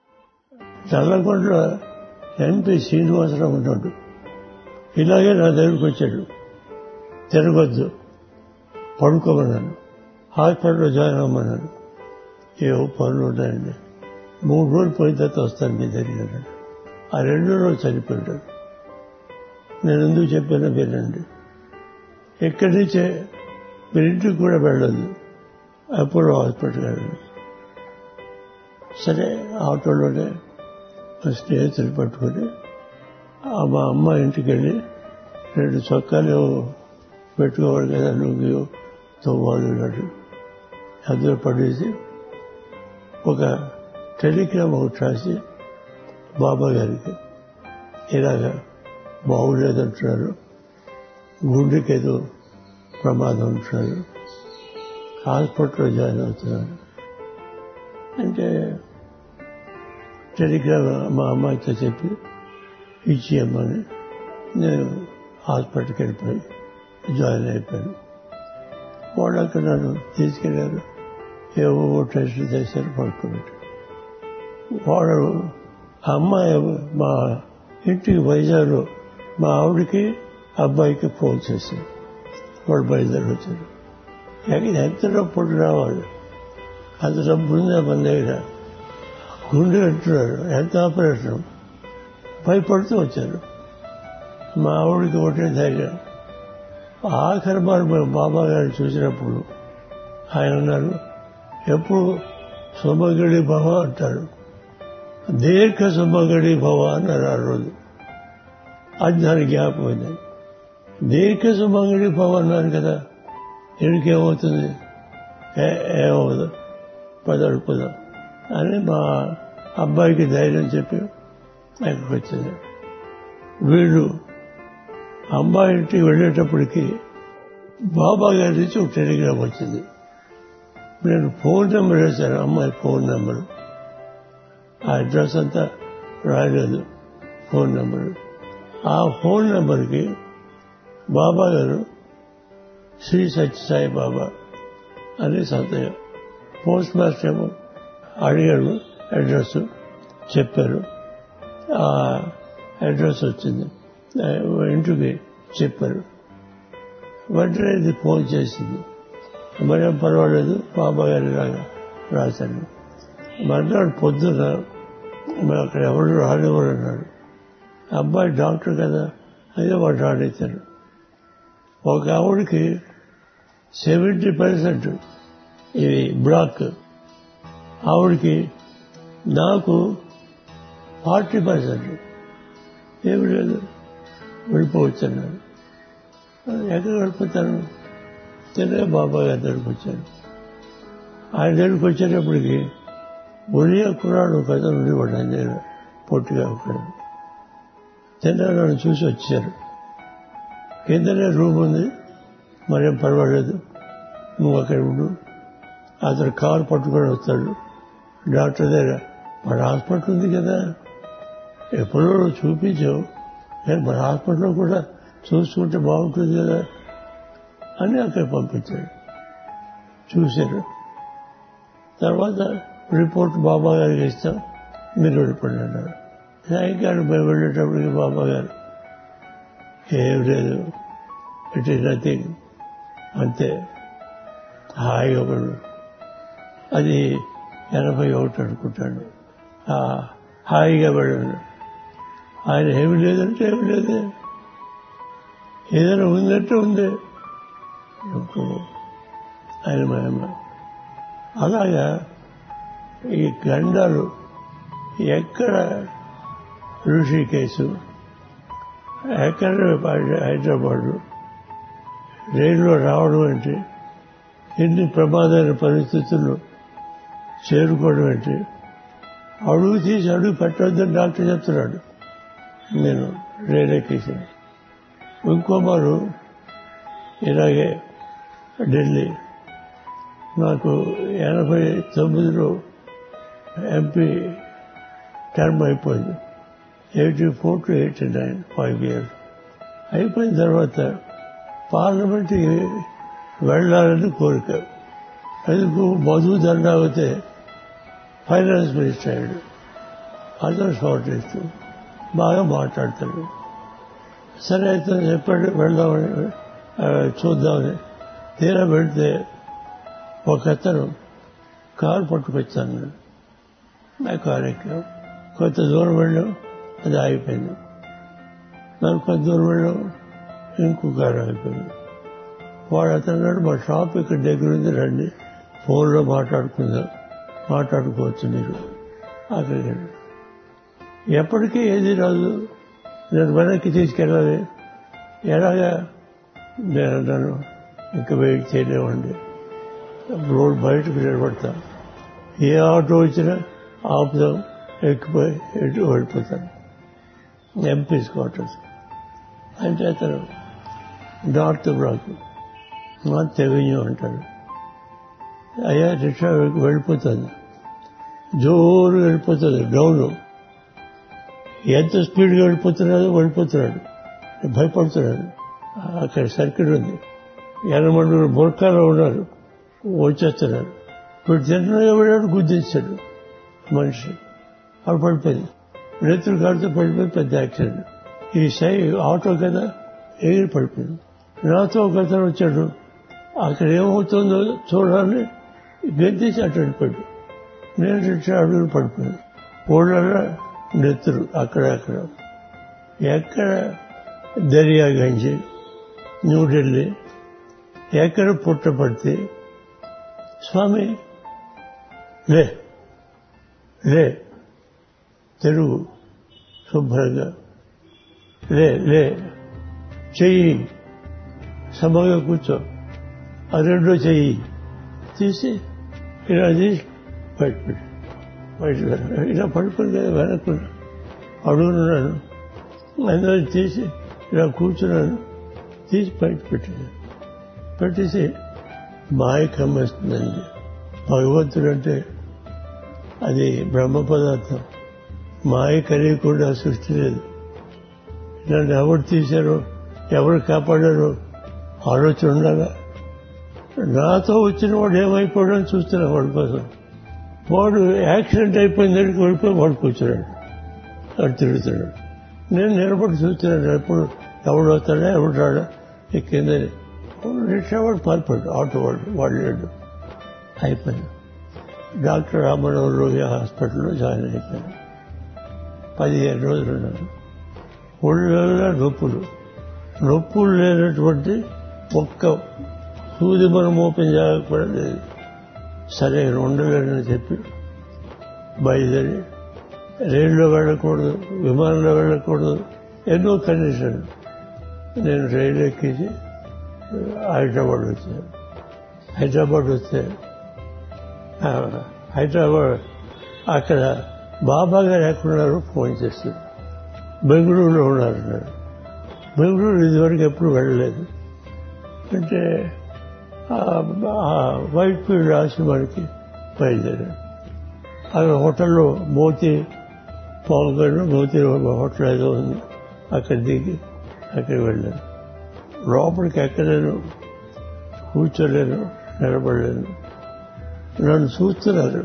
చల్లకొండ ఎంపీ శ్రీనివాసరావు ఉన్నాడు ఇలాగే నా దగ్గరికి వచ్చాడు తిరగొద్దు పడుకోమన్నాను హాస్పిటల్లో జాయిన్ అవ్వమన్నాను ఏవో పనులు ఉన్నాయండి మూడు రోజులు పోయిన తర్వాత వస్తాను మీ దగ్గర ఆ రెండో రోజు చనిపోయాడు నేను ఎందుకు చెప్పానో వినండి ఎక్కడి నుంచే మీరు ఇంటికి కూడా వెళ్ళదు అప్పుడు హాస్పిటల్ వెళ్ళండి సరే ఆటోలోనే స్నేహితులు పట్టుకొని ఆ మా అమ్మ ఇంటికి వెళ్ళి రెండు చొక్కాలు పెట్టుకోవాలి కదా లుంగి తవ్వాలి ఇలాంటి అందులో పడేసి ఒక టెలిగ్రామ్ ఒకటి రాసి బాబా గారికి ఇలాగా బాగులేదంటున్నారు గుండెకి ఏదో ప్రమాదం ఉంటున్నారు హాస్పిటల్లో జాయిన్ అవుతున్నారు అంటే టెలిగ్రామ్ మా అమ్మాయితో చెప్పి ఇచ్చేయమ్మని నేను హాస్పిటల్కి వెళ్ళిపోయి జాయిన్ అయిపోయాను వాళ్ళు అక్కడ నన్ను తీసుకెళ్ళారు ఏవో టెస్టులు చేశారు పడుకోబెట్టి వాడు అమ్మాయి మా ఇంటికి వైజాగ్లో మా ఆవిడకి అబ్బాయికి ఫోన్ చేశారు వాడు బయలుదేరి వచ్చారు ఎక్కడ ఎంత డబ్బు రావాలి అంత డబ్బు ఉందా మన దగ్గర గుండె అంటున్నారు ఎంత ఆపరేషన్ భయపడుతూ వచ్చారు మా ఆవిడకి ఒకటే ధైర్యం ఆఖరి మరి మేము బాబా గారిని చూసినప్పుడు ఆయన అన్నారు ఎప్పుడు సుమగడి భవ అంటారు దీర్ఘ సుమగడి భవ అన్నారు ఆ రోజు అది దాని జ్ఞాపకం ఉంది దీర్ఘ సుమంగడి భవ అన్నారు కదా ఏమికేమవుతుంది ఏమవుతుంది పదడు పదం అని మా అబ్బాయికి ధైర్యం చెప్పి అక్కడికి వచ్చింది వీళ్ళు అమ్మాయి ఇంటికి వెళ్ళేటప్పటికి బాబా గారి నుంచి ఒక టెలిగ్రామ్ వచ్చింది నేను ఫోన్ నెంబర్ వేశాను అమ్మాయి ఫోన్ నెంబర్ ఆ అడ్రస్ అంతా రాయలేదు ఫోన్ నెంబర్ ఆ ఫోన్ నెంబర్కి బాబా గారు శ్రీ సత్యసాయి బాబా అని సంతకం పోస్ట్ మాస్టర్ ఏమో అడిగాడు అడ్రస్ చెప్పారు ఆ అడ్రస్ వచ్చింది ఇంటికి చెప్పారు వెంటనే ఇది ఫోన్ చేసింది మరేం పర్వాలేదు బాబా గారి లాగా రాశాను మర్నాడు పొద్దున మరి అక్కడ ఎవరు రానివ్వరు అన్నాడు అబ్బాయి డాక్టర్ కదా అదే వాడు రానిచ్చారు ఒక ఆవిడకి సెవెంటీ పర్సెంట్ ఇది బ్లాక్ ఆవిడకి నాకు ఫార్టీ పర్సెంట్ ఏమి లేదు వెళ్ళిపోవచ్చన్నాడు ఎక్కడ వెళ్ళిపోతాను తినే బాబా గారి దగ్గరికి వచ్చాను ఆయన దగ్గరికి వచ్చేటప్పటికి ఒరియా కురాడు ఒక అతను ఉండేవాడు ఆయన దగ్గర పొట్టిగా ఒక తిన్నాడు నన్ను చూసి వచ్చారు కిందనే రూమ్ ఉంది మరేం పర్వాలేదు నువ్వు అక్కడ ఉండు అతను కారు పట్టుకొని వస్తాడు డాక్టర్ దగ్గర మన హాస్పిటల్ ఉంది కదా ఎప్పుడో నువ్వు చూపించావు నేను మన హాస్పిటల్లో కూడా చూసుకుంటే బాగుంటుంది కదా అని అక్కడ పంపించాడు చూశారు తర్వాత రిపోర్ట్ బాబా గారికి ఇస్తాం మీరు వెళ్ళిపోండి అన్నారు సాయంకాలం మేము వెళ్ళేటప్పటికి బాబా గారు ఏం లేదు ఇట్ ఈస్ నథింగ్ అంతే హాయిగా పడు అది ఎనభై ఒకటి అనుకుంటాడు ఆ హాయిగా వెళ్ళాడు ఆయన ఏమి లేదంటే ఏమి లేదే ఏదైనా ఉందంటే ఉంది ఆయన మహిమ అలాగా ఈ గండాలు ఎక్కడ ఋషికేశు ఎక్కడ హైదరాబాదు రైల్లో రావడం అంటే ఎన్ని ప్రమాదమైన పరిస్థితుల్లో చేరుకోవడం అంటే అడుగు తీసి అడుగు పెట్టొద్దని డాక్టర్ చెప్తున్నాడు నేను రైలు ఎక్కేసాను ఇంకో మారు ఇలాగే ఢిల్లీ నాకు ఎనభై తొమ్మిదిలో ఎంపీ టర్మ్ అయిపోయింది eighty four to eighty nine five years అయిపోయిన తర్వాత పార్లమెంట్కి వెళ్ళాలని కోరిక అందుకు మధు దండావతే ఫైనాన్స్ మినిస్టర్ అయ్యాడు అతను షార్ట్ బాగా మాట్లాడతాడు సరే అయితే చెప్పాడు వెళ్దామని చూద్దామని తీరా వెళ్తే ఒక అతను కారు పట్టుకొచ్చాను నా కారు ఎక్కాం కొంత దూరం వెళ్ళాం అది ఆగిపోయింది నాకు కొంత దూరం వెళ్ళాం ఇంకో కారు ఆగిపోయింది వాడు అతను మా షాప్ ఇక్కడ దగ్గర ఉంది రండి ఫోన్లో మాట్లాడుకుందాం మాట్లాడుకోవచ్చు మీరు అక్కడికి ఎప్పటికీ ఏది రాదు నేను వెనక్కి తీసుకెళ్ళాలి ఎలాగా నేను అన్నాను ఇంకా వెయిట్ చేయలేమండి రోడ్ బయటకు నిలబడతా ఏ ఆటో వచ్చినా ఆపుదాం ఎక్కిపోయి ఎటు వెళ్ళిపోతాను ఎంపీస్ క్వార్టర్స్ అంటే అతను నార్త్ బ్లాక్ నార్త్ ఎవెన్యూ అంటాడు అయ్యా రిక్షా వెళ్ళిపోతుంది జోరు వెళ్ళిపోతుంది డౌన్ ఎంత స్పీడ్గా వెళ్ళిపోతున్నాడో వెళ్ళిపోతున్నాడు భయపడుతున్నాడు అక్కడ సర్కిల్ ఉంది ఎనమండు బొరకాలో ఉన్నారు వచ్చేస్తున్నారు ఇప్పుడు తిన్నగా వెళ్ళాడు గుద్దించాడు మనిషి అప్పుడు పడిపోయింది నెత్తులు కాడితో పడిపోయి పెద్ద యాక్సిడెంట్ ఈ సై ఆటో కదా ఎగిరి పడిపోయింది నాతో ఒక అతను వచ్చాడు అక్కడ ఏమవుతుందో చూడాలని గెంతేసి అటు వెళ్ళిపోయాడు నేను రిక్షా అడుగులు పడిపోయాను ఊళ్ళలో నెత్తులు అక్కడ అక్కడ ఎక్కడ దర్యాగంజ్ న్యూఢిల్లీ ఎక్కడ పుట్టపడితే స్వామి లే లే తెలుగు శుభ్రంగా లే లే చెయ్యి సమగా కూర్చో ఆ రెండో చెయ్యి తీసి ఇలా తీసి బయట పెట్టి బయట ఇలా పడుకుని కదా వెనక్కున్నా అడుగుతున్నాను అందరూ తీసి ఇలా కూర్చున్నాను తీసి బయట పెట్టాను పెట్టేసి మాయ కమ్మేస్తుందండి భగవంతుడు అంటే అది బ్రహ్మ పదార్థం మాయ కలియకుండా సృష్టి లేదు నన్ను ఎవరు తీశారో ఎవరు కాపాడారో ఆలోచన ఉండాలా నాతో వచ్చిన వాడు ఏమైపోయాడని చూస్తున్నా వాడి కోసం వాడు యాక్సిడెంట్ అయిపోయిందని వెళ్ళిపోయి వాడు కూర్చున్నాడు వాడు తిరుగుతున్నాడు నేను నిలబడి చూస్తున్నాను ఎప్పుడు ఎవడు వస్తాడా ఎవడు రాడా ఈ కింద రిక్షా వాడు పారిపోయాడు ఆటో వాడు వాడు లేడు అయిపోయాడు డాక్టర్ రామరావు రోగి హాస్పిటల్లో జాయిన్ అయిపోయాను పదిహేను రోజులు ఉన్నాను ఒళ్ళల్లో నొప్పులు నొప్పులు లేనటువంటి ఒక్క సూది మనం ఓపెన్ చేయకపోవడం లేదు సరే ఉండలేనని చెప్పి బయలుదేరి రైల్లో వెళ్ళకూడదు విమానంలో వెళ్ళకూడదు ఎన్నో కండిషన్ నేను రైలు ఎక్కించి హైదరాబాద్ వచ్చాను హైదరాబాద్ వస్తే ఆ, హైదరాబాద్ అక్కడ బాబా గారు ఎక్కడున్నారు ఫోన్ చేస్తుంది బెంగళూరులో ఉన్నారు అన్నాడు బెంగళూరు ఇదివరకు ఎప్పుడు వెళ్ళలేదు అంటే ఆ ఆ వైట్ ఫీల్డ్ ఆశ్రమానికి బయలుదేరాడు అక్కడ హోటల్లో మోతి పాల్గొని మోతి హోటల్ ఏదో ఉంది అక్కడ దిగి అక్కడికి వెళ్ళాను లోపలికి ఎక్కలేను కూర్చోలేను నిలబడలేను నన్ను చూస్తున్నారు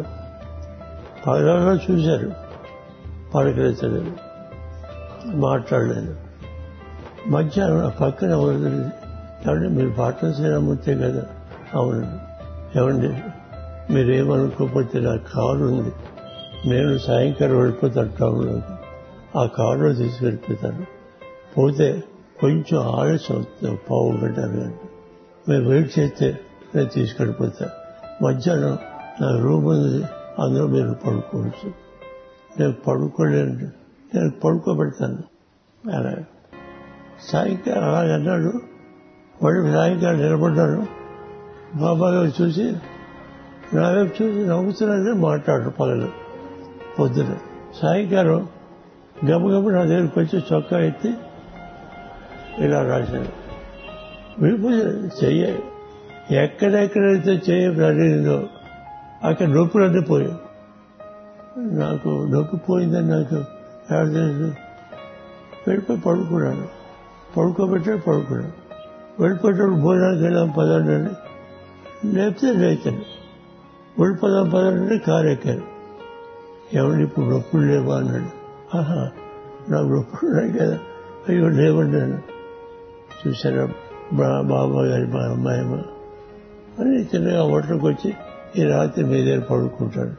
పగలలో చూశారు పలకరించలేదు మాట్లాడలేదు మధ్యాహ్నం ఆ పక్కన ఎవరు ఏమండి మీరు పాఠం శ్రీరామూర్తే కదా అవును ఏమండి మీరేమనుకోకపోతే నా కారు ఉంది నేను సాయంకాలం వెళ్ళిపోతాను టౌన్లోకి ఆ కారులో తీసుకెళ్ళిపోతాను పోతే కొంచెం ఆలస్యం అవుతుంది పావు గంట అరగంట మీరు వెయిట్ చేస్తే నేను తీసుకెళ్ళిపోతా మధ్యాహ్నం నా రూమ్ ఉంది అందులో మీరు పడుకోవచ్చు నేను పడుకోలేను నేను పడుకోబెడతాను అలా సాయంకాలం అలాగే అన్నాడు మళ్ళీ సాయంకాలం నిలబడ్డాను బాబా గారు చూసి నా వైపు చూసి నవ్వుతున్నాడని మాట్లాడు పగలు పొద్దున సాయంకాలం గబగబ నా దగ్గరికి వచ్చి చొక్కా ఎత్తి ఇలా రాశాడు విభజ చెయ్య ఎక్కడెక్కడైతే చెయ్య ప్రజలిందో అక్కడ నొప్పులన్నీ పోయాయి నాకు నొప్పి పోయిందని నాకు ఎలా తెలుసు వెళ్ళిపోయి పడుకున్నాను పడుకోబెట్టాడు పడుకున్నాను వెళ్ళిపోయేటప్పుడు భోజనానికి వెళ్ళాం పదండి అని లేపితే లేచాను వెళ్ళిపోదాం పదండి కారు ఎక్కాను ఎవరిని ఇప్పుడు నొప్పులు లేవా అన్నాడు ఆహా నాకు నొప్పులు ఉన్నాయి కదా అయ్యో లేవన్నాను చూసారా మా బాబా గారి మా అమ్మాయమ్మ అని చిన్నగా హోటల్కి వచ్చి ఈ రాత్రి మీ దగ్గర పడుకుంటాడు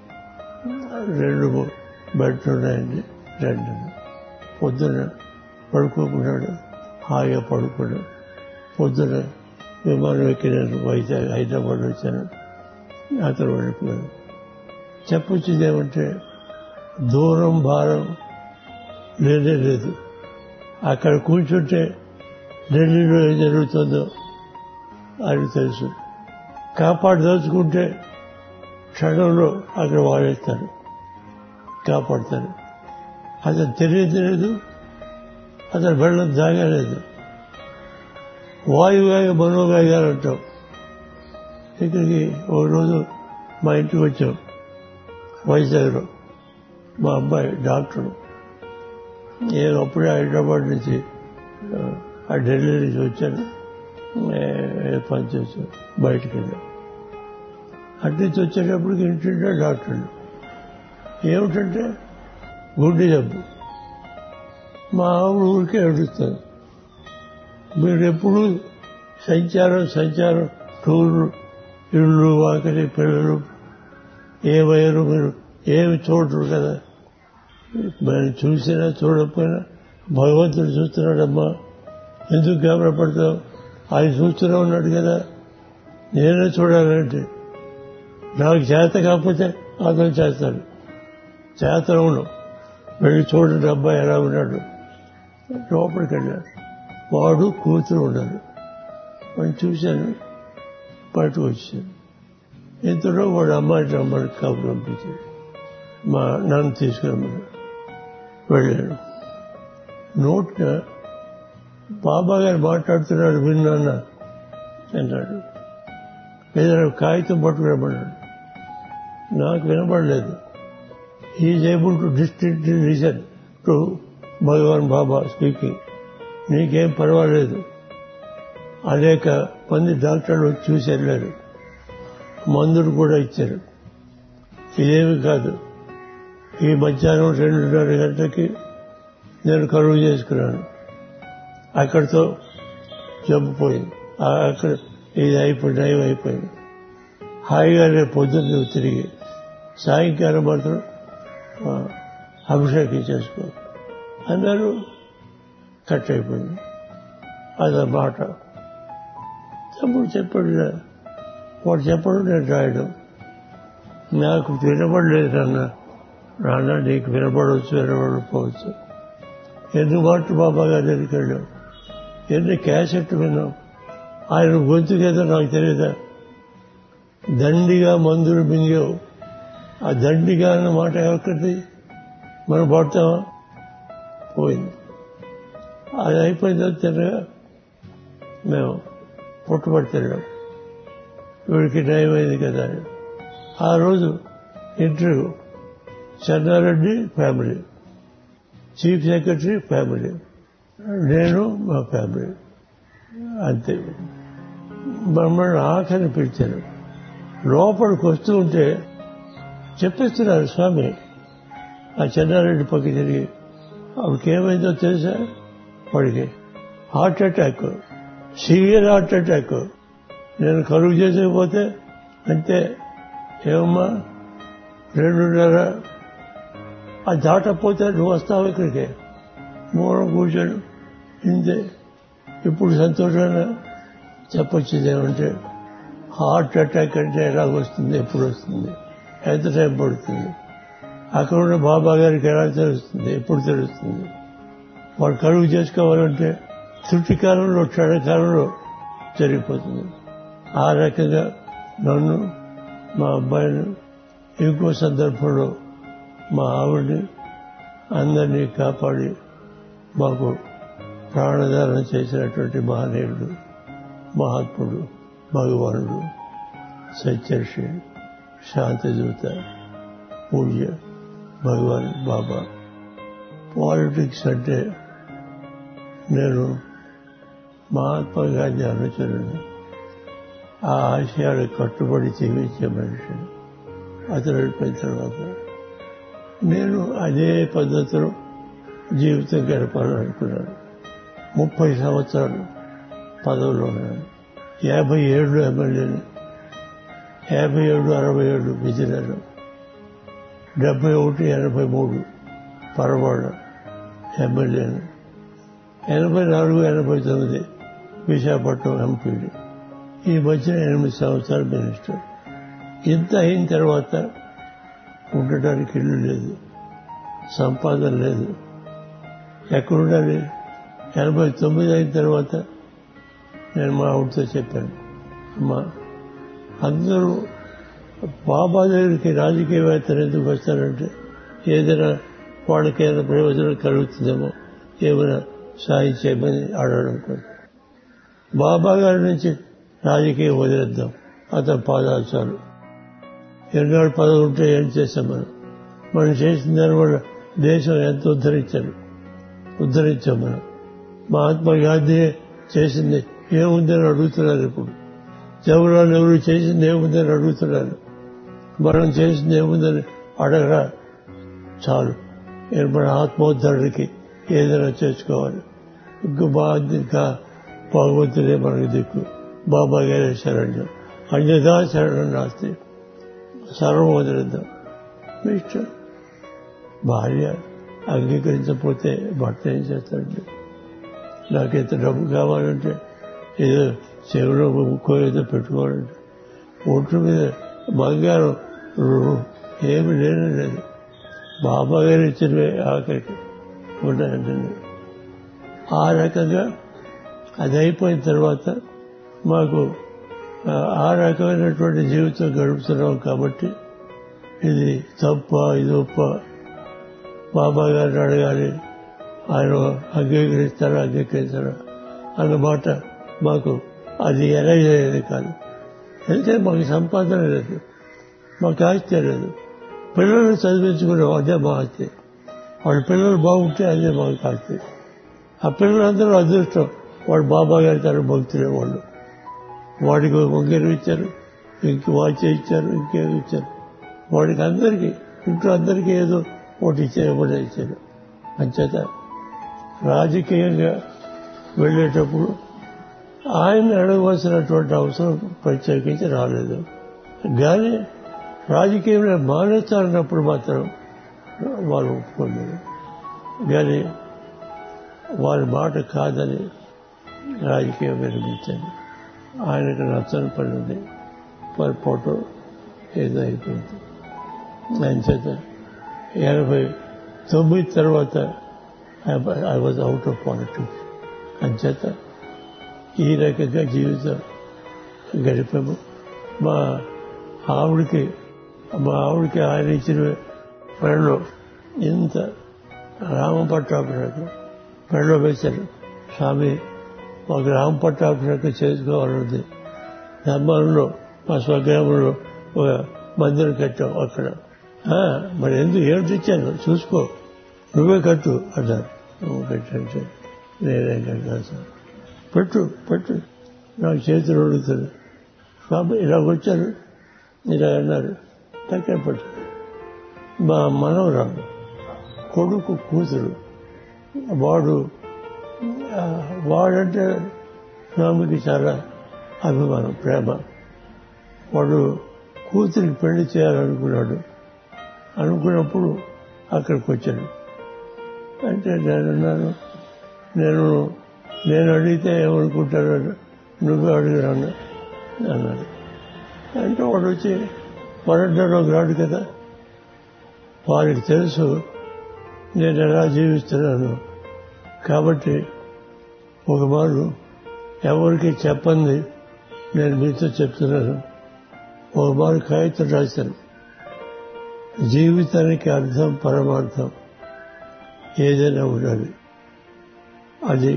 రెండు బెడ్లు ఉన్నాయండి రెండు పొద్దున పడుకోకున్నాడు హాయిగా పడుకున్నాడు పొద్దున విమానం ఎక్కినాను వైజాగ్ హైదరాబాద్ వచ్చాను అతను వెళ్ళిపోయాను చెప్పొచ్చింది ఏమంటే దూరం భారం లేనే లేదు అక్కడ కూర్చుంటే ఢిల్లీలో ఏం జరుగుతుందో అని తెలుసు కాపాడదలుచుకుంటే క్షణంలో అక్కడ వాడేస్తారు కాపాడతారు అతను తెలియదు అతను వెళ్ళడం దాగలేదు వాయువేగ మనోవేగాలు అంటాం ఇక్కడికి ఒక రోజు మా ఇంటికి వచ్చాం వైజాగ్లో మా అబ్బాయి డాక్టరు నేను అప్పుడే హైదరాబాద్ నుంచి ఆ, ఆ ఢిల్లీ నుంచి వచ్చాను ఏ- పని చేశాను బయటికి వెళ్ళాను అటు నుంచి వచ్చేటప్పటికి ఇంటింటే డాక్టర్లు ఏమిటంటే గుండె జబ్బు మా ఆవిడ ఊరికే ఏడుస్తుంది మీరు ఎప్పుడు సంచారం సంచారం టూర్లు ఇళ్ళు వాకిలి పిల్లలు ఏమయ్యారు మీరు ఏమి చూడరు కదా మనం చూసినా చూడకపోయినా భగవంతుడు చూస్తున్నాడమ్మా ఎందుకు కెమెరా పడతావు ఆయన చూస్తూనే ఉన్నాడు కదా నేనే చూడాలంటే నాకు చేత కాకపోతే అతను చేస్తాడు చేత ఉండవు వెళ్ళి చూడండి అబ్బాయి ఎలా ఉన్నాడు లోపలికి వెళ్ళాడు వాడు కూతురు ఉన్నారు వాడిని చూశాను పట్టుకు వచ్చాను ఇంతలో వాడు అమ్మాయి రమ్మని కబురు పంపించాడు మా నన్ను తీసుకురమ్మని వెళ్ళాను నోట్న బాబా గారు మాట్లాడుతున్నాడు విన్నాన్న అన్నాడు ఏదైనా కాగితం పట్టుకురమ్మన్నాడు నాకు వినపడలేదు is able to district reason to Bhagavan Baba speaking నీకేం పర్వాలేదు అనేక మంది డాక్టర్లు వచ్చి చూసి వెళ్ళారు మందులు కూడా ఇచ్చారు ఇదేమి కాదు ఈ మధ్యాహ్నం రెండున్నర గంటలకి నేను కరువు చేసుకున్నాను అక్కడితో జబ్బు పోయింది ఆ అక్కడ ఇది అయిపోయింది నయం అయిపోయింది హాయిగా రేపు పొద్దున్న తిరిగి సాయంకాలం మాత్రం ఆ, అభిషేకం చేసుకో అన్నారు కట్ అయిపోయింది అది మాట తమ్ముడు చెప్పాడు ఇలా. వాడు చెప్పడం నేను రాయడం నాకు వినపడలేదు నాన్న నాన్న నీకు వినపడవచ్చు వినపడకపోవచ్చు ఎన్ని మాటలు బాబా గారి దగ్గరికి వెళ్ళాం ఎన్ని క్యాసెట్ విన్నాం ఆయన గొంతుకేదో నాకు తెలియదా దండిగా మందులు మింగావు ఆ దండిగా అన్న మాట ఎక్కడిది మనం పడతామా పోయింది అది అయిపోయిన తర్వాత తిన్నగా మేము పుట్టుబడి తిన్నాం వీడికి నయమైంది కదా అని ఆ రోజు interview Chenna Reddy family chief secretary family నేను మా ఫ్యామిలీ అంతే మమ్మల్ని ఆఖరి పిలిచారు లోపలికి వస్తూ ఉంటే చెప్పేస్తున్నారు స్వామి ఆ చెన్నారెడ్డి పక్క తిరిగి ఆవిడకి ఏమైందో తెలుసా వాడికి heart attack severe heart attack నేను కరువు చేసేకపోతే అంతే ఏమమ్మా రెండున్నర ఆ దాటపోతే నువ్వు వస్తావు ఇక్కడికి మూలం కూర్చొని ఇంతే ఇప్పుడు సంతోషంగా చెప్పొచ్చేది ఏమంటే హార్ట్ అటాక్ అంటే ఎలా వస్తుంది ఎప్పుడు వస్తుంది ఎంత టైం పడుతుంది అక్కడ ఉన్న బాబా గారికి ఎలా తెలుస్తుంది ఎప్పుడు తెలుస్తుంది వాడు కరువు చేసుకోవాలంటే త్రుటి కాలంలో క్షణకాలంలో జరిగిపోతుంది ఆ రకంగా నన్ను మా అబ్బాయిని ఇంకో సందర్భంలో మా ఆవిడ్ని అందరినీ కాపాడి మాకు ప్రాణదానం చేసినటువంటి మహనీయుడు మహాత్ముడు భగవానుడు సత్యర్షి శాంతిదూత పూజ్య భగవాన్ బాబా పాలిటిక్స్ అంటే నేను మహాత్మా గాంధీ అనుచరుని ఆ ఆశయాలకు కట్టుబడి జీవించే మనిషిని అతను వెళ్ళిపోయిన తర్వాత నేను అదే పద్ధతిలో జీవితం గడపాలనుకున్నాను ముప్పై సంవత్సరాలు పదవిలో ఉన్నాను యాభై ఏళ్ళు ఎమ్మెల్యేని యాభై ఏడు అరవై ఏడు విజయనగరం డెబ్బై ఒకటి ఎనభై మూడు పరవాడ ఎమ్మెల్యేని ఎనభై నాలుగు ఎనభై తొమ్మిది విశాఖపట్నం ఎంపీడి ఈ మధ్యన ఎనిమిది సంవత్సరాలు మినిస్టర్ ఇంత అయిన తర్వాత ఉండడానికి ఇల్లు లేదు సంపాదన లేదు ఎక్కడుండాలి ఎనభై తొమ్మిది అయిన తర్వాత నేను మా ఆవిడతో చెప్పాను అమ్మా అందరూ బాబా దగ్గరికి రాజకీయవేత్తలు ఎందుకు వస్తారంటే ఏదైనా వాళ్ళకి ఏదైనా ప్రయోజనం కలుగుతుందేమో ఏమైనా సాయం చేయమని అడగడం కోసం బాబా గారి నుంచి రాజకీయం వదిలేద్దాం అతని పాదాలు చాలు ఎన్నాడు పదవి ఉంటే ఏం చేస్తాం మనం మనం చేసిన దానివల్ల దేశం ఎంత ఉద్ధరించారు ఉద్ధరించాం మనం మహాత్మా గాంధీ చేసింది ఏముందని అడుగుతున్నారు ఇప్పుడు జవహర్లాల్ నెహ్రూ చేసింది ఏముందని అడుగుతున్నారు మనం చేసింది ఏముందని అడగరా చాలు నేను మన ఆత్మోద్ధరణకి ఏదైనా చేసుకోవాలి ఇంకా బాగా ఇంకా భగవంతుడే మనకి దిక్కు బాబా గారే శరణ్యం అన్యదా శరణం రాస్తే సర్వం వదిలేద్దాం మీ ఇష్టం భార్య అంగీకరించకపోతే భర్త ఏం చేస్తాడండి నాకు ఎంత డబ్బు కావాలంటే ఏదో చెవిలో ముక్కో ఏదో పెట్టుకోవాలంటే ఒంటి మీద బంగారం రు- ఏమి లేనే లేదు బాబా గారు ఇచ్చినవే ఆఖరికి ఉన్నాయండి ఆ రకంగా అది అయిపోయిన తర్వాత మాకు ఆ, ఆ రకమైనటువంటి జీవితం గడుపుతున్నాం కాబట్టి ఇది తప్ప ఇది ఒప్ప బాబా గారిని అడగాలి ఆయన అంగీకరిస్తారా అంగీకరిస్తారా అన్నమాట మాకు అది ఎరగలేదు కాదు అయితే మాకు సంపాదన లేదు మాకు ఆస్తి లేదు పిల్లల్ని చదివించుకున్నాం అదే మా ఆస్తి వాళ్ళ పిల్లలు బాగుంటే అదే మాకు ఆస్తి ఆ పిల్లలందరూ అదృష్టం వాడు బాబా గారి తన భక్తులే వాళ్ళు వాడికి ఒక ఉంగరం ఇచ్చారు ఇంక వాచ్ ఇచ్చారు ఇంకేదో ఇచ్చారు వాడికి అందరికీ ఇంట్లో అందరికీ ఏదో ఒకటి ఇచ్చారు ఒకటి ఇచ్చారు అంచేత రాజకీయంగా వెళ్ళేటప్పుడు ఆయన అడగవలసినటువంటి అవసరం ప్రత్యేకించి రాలేదు కానీ రాజకీయంలో మానేస్తారన్నప్పుడు మాత్రం వాళ్ళు ఒప్పుకోలేదు కానీ వారి మాట కాదని రాజకీయం విరమించాను ఆయనకు నచ్చని పని ఉంది పొరపాటు ఏదో అయిపోయింది ఆయన చేత ఎనభై తొమ్మిది తర్వాత I was out of politics అంచేత ఈ రకంగా జీవితం గడిపాము మా ఆవిడకి మా ఆవిడకి ఆయన ఇచ్చిన పనిలో ఇంత రామ పట్టాభిషేకం పనిలో వేశారు స్వామి మాకు రామ పట్టాభిషేకం చేసుకోవాలన్నది ధర్మంలో మా స్వగ్రామంలో ఒక మందిరం కట్టాం అక్కడ "ఆ, మరి ఎందుకు ఏమిటి ఇచ్చాను చూసుకో నువ్వే కట్టు అన్నారు నువ్వు కట్టాను సార్ నేనేం కట్టాను సార్ పెట్టు పెట్టు నాకు చేతులు అడుగుతుంది స్వామి ఇలా వచ్చారు ఇలా అన్నారు దగ్గర పెట్టు మా మనవరాలు కొడుకు కూతురు వాడు ఆ, వాడంటే స్వామికి చాలా అభిమానం ప్రేమ వాడు కూతురికి పెళ్లి చేయాలనుకున్నాడు అనుకున్నప్పుడు అక్కడికి వచ్చాడు అంటే నేను అన్నాను నేను నేను అడిగితే ఏమనుకుంటారు నువ్వే అడిగిరాను అన్నాడు అంటే వాడు వచ్చి పన్నెండులోకి రాడు కదా వారికి తెలుసు నేను ఎలా జీవిస్తున్నాను కాబట్టి ఒక మారు ఎవరికి చెప్పండి నేను మీతో చెప్తున్నాను ఒక మారు కాగితం రాశాను జీవితానికి అర్థం పరమార్థం ఏదైనా ఉండాలి అది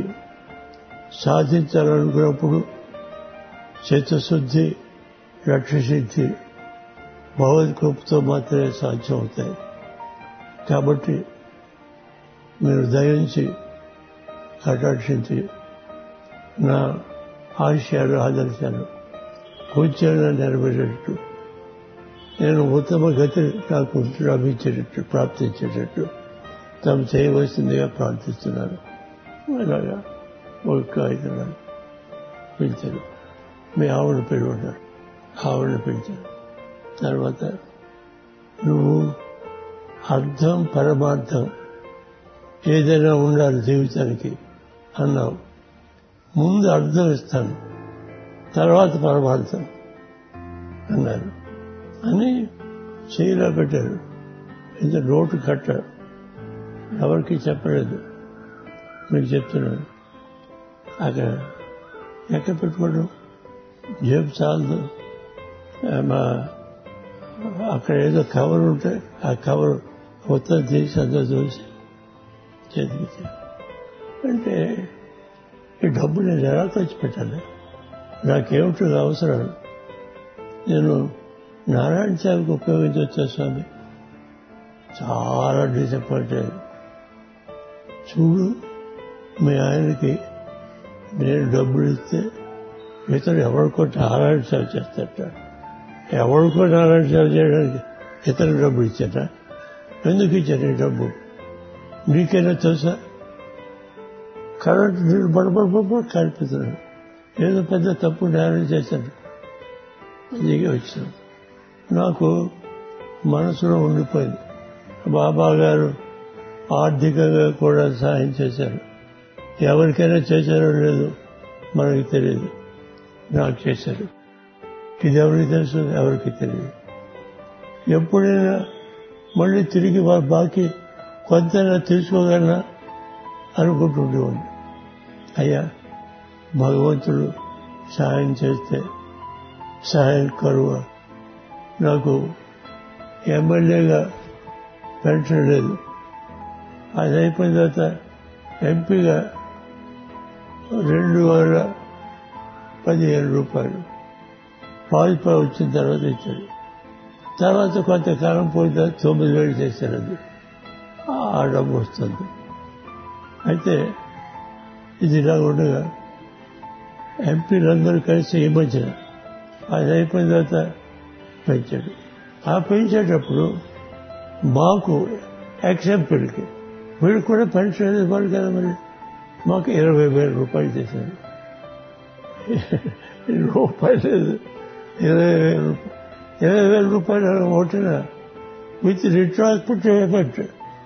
సాధించాలనుకున్నప్పుడు చిత్తశుద్ధి లక్ష్యసిద్ధి భగవద్కృపతో మాత్రమే సాధ్యం అవుతాయి కాబట్టి మీరు దయించి కటాక్షించి నా ఆశయాలు ఆదర్శాలు కొంచెం నెరవేరేటట్టు నేను ఉత్తమ గతి నాకు లభించేటట్టు ప్రాప్తించేటట్టు తాము చేయవలసిందిగా ప్రార్థిస్తున్నాను అలాగా ఒక ఐదు నెలలు పిలిచారు మీ ఆవిడ పిలువన్నారు ఆవిడని పిలిచారు తర్వాత నువ్వు అర్థం పరమార్థం ఏదైనా ఉండాలి జీవితానికి అన్నావు ముందు అర్థం ఇస్తాను తర్వాత పరమార్థం అన్నారు అని చేయిలో పెట్టారు ఇంత నోటు కట్ట ఎవరికి చెప్పలేదు మీకు చెప్తున్నాను అక్కడ ఎక్కడ పెట్టుకోవడం జేబు చాలదు ఆ, మా అక్కడ ఏదో కవర్ ఉంటే ఆ కవర్ మొత్తం తీసి అంతా చూసి చేతికి అంటే ఈ డబ్బు నేను ఎలా ఖర్చు పెట్టాలి నాకేమిటి అవసరాలు నేను నారాయణ సేవకు ఉపయోగించవచ్చా స్వామి చాలా డిసప్పాయింట్ అయ్యాను చూడు మీ ఆయనకి నేను డబ్బులు ఇస్తే ఇతను ఎవరికో నారాయణ సేవ చేస్తాట ఎవరికో నారాయణ సేవ చేయడానికి ఇతను డబ్బులు ఇచ్చాట ఎందుకు ఇచ్చాను ఈ డబ్బు నీకైనా తెలుసా కరెంట్ నీళ్ళు బడబడ బడబడ కాలిపోతున్నాడు ఏదో పెద్ద తప్పు నేరం చేశాను దిగి వచ్చాను నాకు మనసులో ఉండిపోయింది బాబా గారు ఆర్థికంగా కూడా సహాయం చేశారు ఎవరికైనా చేశారో లేదు మనకి తెలియదు నాకు చేశారు ఇది ఎవరికి తెలుసు ఎవరికి తెలియదు ఎప్పుడైనా మళ్ళీ తిరిగి వారి బాకీ కొంతైనా తీసుకోగలనా అనుకుంటుండేవాడిని అయ్యా భగవంతుడు సహాయం చేస్తే సహాయం కరువ నాకు ఎమ్మెల్యేగా పెన్షన్ లేదు అది అయిపోయిన తర్వాత ఎంపీగా రెండు వేల పదిహేను రూపాయలు పాల్పై వచ్చిన తర్వాత ఇచ్చాడు తర్వాత కొంతకాలం పోయిన తర్వాత తొమ్మిది వేలు చేశారు అది ఆ డబ్బు వస్తుంది అయితే ఇది ఇలా ఉండగా ఎంపీలందరూ కలిసి ఈ మధ్యన అది అయిపోయిన తర్వాత పెంచాడు ఆ పెంచేటప్పుడు మాకు ఎక్సెప్టెడ్కి వీళ్ళు కూడా పెన్షన్ ఇవ్వాలి కదా మరి మాకు ఇరవై వేల రూపాయలు చేశారు రూపాయలు లేదు ఇరవై వేల రూపాయలు ఇరవై వేల రూపాయలు ఓటిన విత్ రిట్రాక్ట్ ఎఫెక్ట్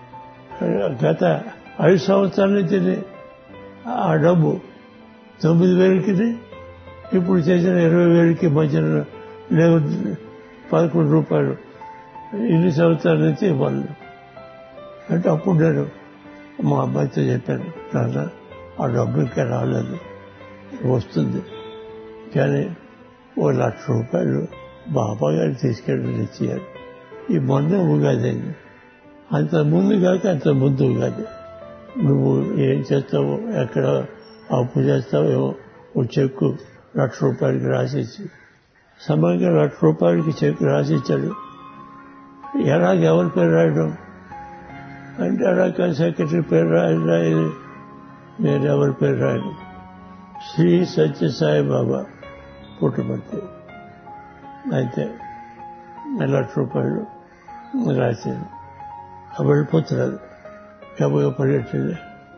గత ఐదు సంవత్సరాల నుంచి ఆ డబ్బు తొమ్మిది వేలకి ఇప్పుడు చేసిన ఇరవై వేలకి మధ్యన లేవు పదకొండు రూపాయలు ఇన్ని సంవత్సరాల నుంచి ఇవ్వాలి అంటే అప్పుడు నేను మా అబ్బాయితో చెప్పాను నాన్న ఆ డబ్బు ఇంకా రాలేదు వస్తుంది కానీ ఓ లక్ష రూపాయలు బాబా గారు తీసుకెళ్ళి ఇచ్చారు ఈ మొన్న ఉగాది అయింది అంత ముందు కాక అంత ముందు ఉగాది నువ్వు ఏం చేస్తావో ఎక్కడ అప్పు చేస్తావేమో ఓ చెక్కు లక్ష రూపాయలకి రాసిచ్చి సమయంగా లక్ష రూపాయలకి చెక్కు రాసిచ్చాడు ఎలాగ ఎవరి పేరు రాయడం అంటే అలాగ సెక్రటరీ పేరు రాయదు రాయదు నేను ఎవరి పేరు రాయను శ్రీ సత్యసాయి బాబా పుట్టపర్తి అయితే లక్ష రూపాయలు రాశాను అవి వెళ్ళిపోతున్నారు గబగ పడేట్లేదు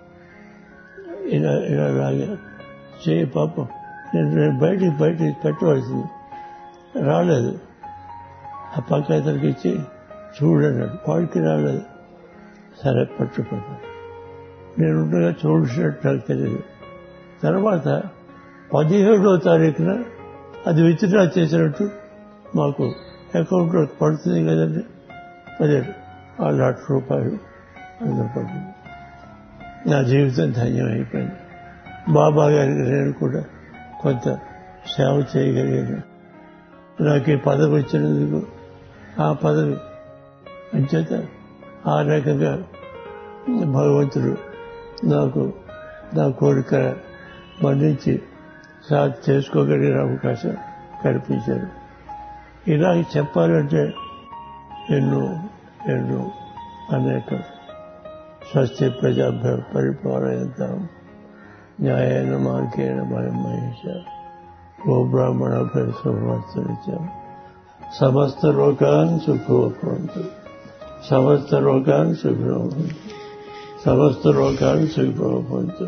ఇలా ఇలా లాగా చేయి పాపం నేను నేను బయటికి బయటికి పెట్టవలసింది రాలేదు ఆ పక్క అతనికి ఇచ్చి చూడన్నాడు వాడికి రాలేదు సరే పట్టుకున్నాను నేను ఉండగా చూసినట్టు నాకు తెలియదు తర్వాత పదిహేడో తారీఖున అది విత్డ్రా చేసినట్టు మాకు అకౌంట్లో పడుతుంది కదండి పదిహేడు ఆ లక్ష రూపాయలు అందులో పడుతుంది నా జీవితం ధన్యం అయిపోయింది బాబా గారికి నేను కూడా కొంత సేవ చేయగలిగాను నాకు ఈ పదవి వచ్చినందుకు ఆ పదవి అంచేత ఆ రకంగా భగవంతుడు నాకు నా కోరిక మన్నించి సాధ్ చేసుకోగలిగిన అవకాశం కల్పించారు ఇలా చెప్పాలంటే ఎన్నో ఎన్నో అనేక స్వస్తి ప్రజాభ్య పరిపాలయంతాం న్యాయేన మార్గేణ భయం మహేష గో బ్రాహ్మణభ్య సువర్తనిత్యం సమస్త లోకాన్ సుఖోపంతు సమస్త లోకాన్ సుఖోపంతు సమస్త లోకాన్ సుఖోపంతు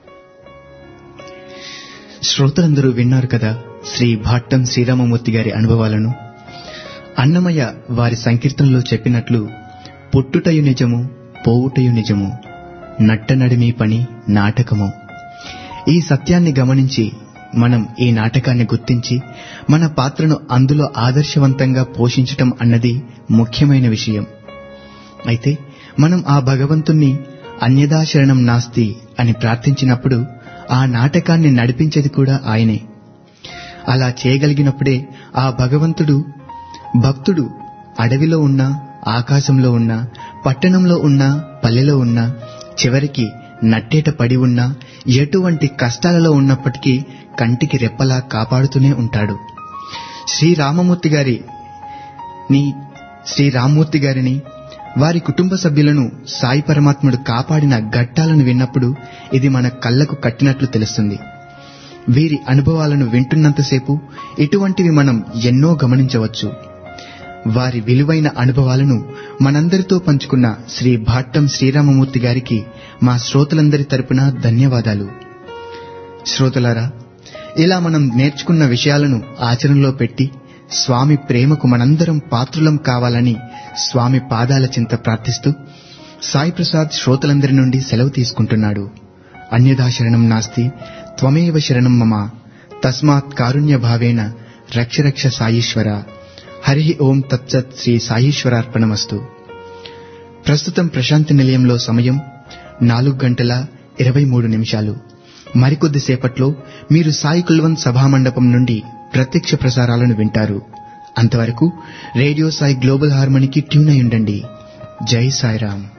శ్రోతలందరూ విన్నారు కదా శ్రీ భాట్టం శ్రీరామమూర్తి గారి అనుభవాలను అన్నమయ్య వారి సంకీర్తనలో చెప్పినట్లు పుట్టుటయు నిజము పోవుటయు నిజము నట్టనడిమి పని నాటకము ఈ సత్యాన్ని గమనించి మనం ఈ నాటకాన్ని గుర్తించి మన పాత్రను అందులో ఆదర్శవంతంగా పోషించటం అన్నది ముఖ్యమైన విషయం అయితే మనం ఆ భగవంతుణ్ణి అన్యదా శరణం నాస్తి అని ప్రార్థించినప్పుడు ఆ నాటకాన్ని నడిపించేది కూడా ఆయనే అలా చేయగలిగినప్పుడే ఆ భగవంతుడు భక్తుడు అడవిలో ఉన్నా ఆకాశంలో ఉన్నా పట్టణంలో ఉన్నా పల్లెలో ఉన్నా చివరికి నట్టేట పడి ఉన్నా ఎటువంటి కష్టాలలో ఉన్నప్పటికీ కంటికి రెప్పలా కాపాడుతూనే ఉంటాడు శ్రీరామమూర్తి గారి ని శ్రీ రామ్మూర్తి గారిని వారి కుటుంబ సభ్యులను సాయి పరమాత్ముడు కాపాడిన ఘట్టాలను విన్నప్పుడు ఇది మన కళ్ళకు కట్టినట్లు తెలుస్తుంది వీరి అనుభవాలను వింటున్నంతసేపు ఇటువంటివి మనం ఎన్నో గమనించవచ్చు వారి విలువైన అనుభవాలను మనందరితో పంచుకున్న శ్రీ భాట్టం శ్రీరామమూర్తి గారికి మా శ్రోతలందరి తరపున ధన్యవాదాలు శ్రోతలారా ఇలా మనం నేర్చుకున్న విషయాలను ఆచరణలో పెట్టి స్వామి ప్రేమకు మనందరం పాత్రులం కావాలని స్వామి పాదాల చింత ప్రార్థిస్తూ సాయి ప్రసాద్ శ్రోతలందరి నుండి సెలవు తీసుకుంటున్నాడు అన్యథా శరణం నాస్తి త్వమేవ శరణం మమ తస్మాత్ కారుణ్య భావేన రక్ష రక్ష సాయీశ్వర హరి ఓం తత్సత్ శ్రీ సాయీశ్వరార్పణమస్తు ప్రస్తుతం ప్రశాంతి నిలయంలో సమయం నాలుగు గంటల ఇరవై మూడు నిమిషాలు మరికొద్ది సేపట్లో మీరు సాయి కుల్వంత్ సభామండపం నుండి ప్రత్యక్ష ప్రసారాలను వింటారు అంతవరకు రేడియో సాయి గ్లోబల్ హార్మనీకి ట్యూన్ అయి ఉండండి జై సాయిరామ్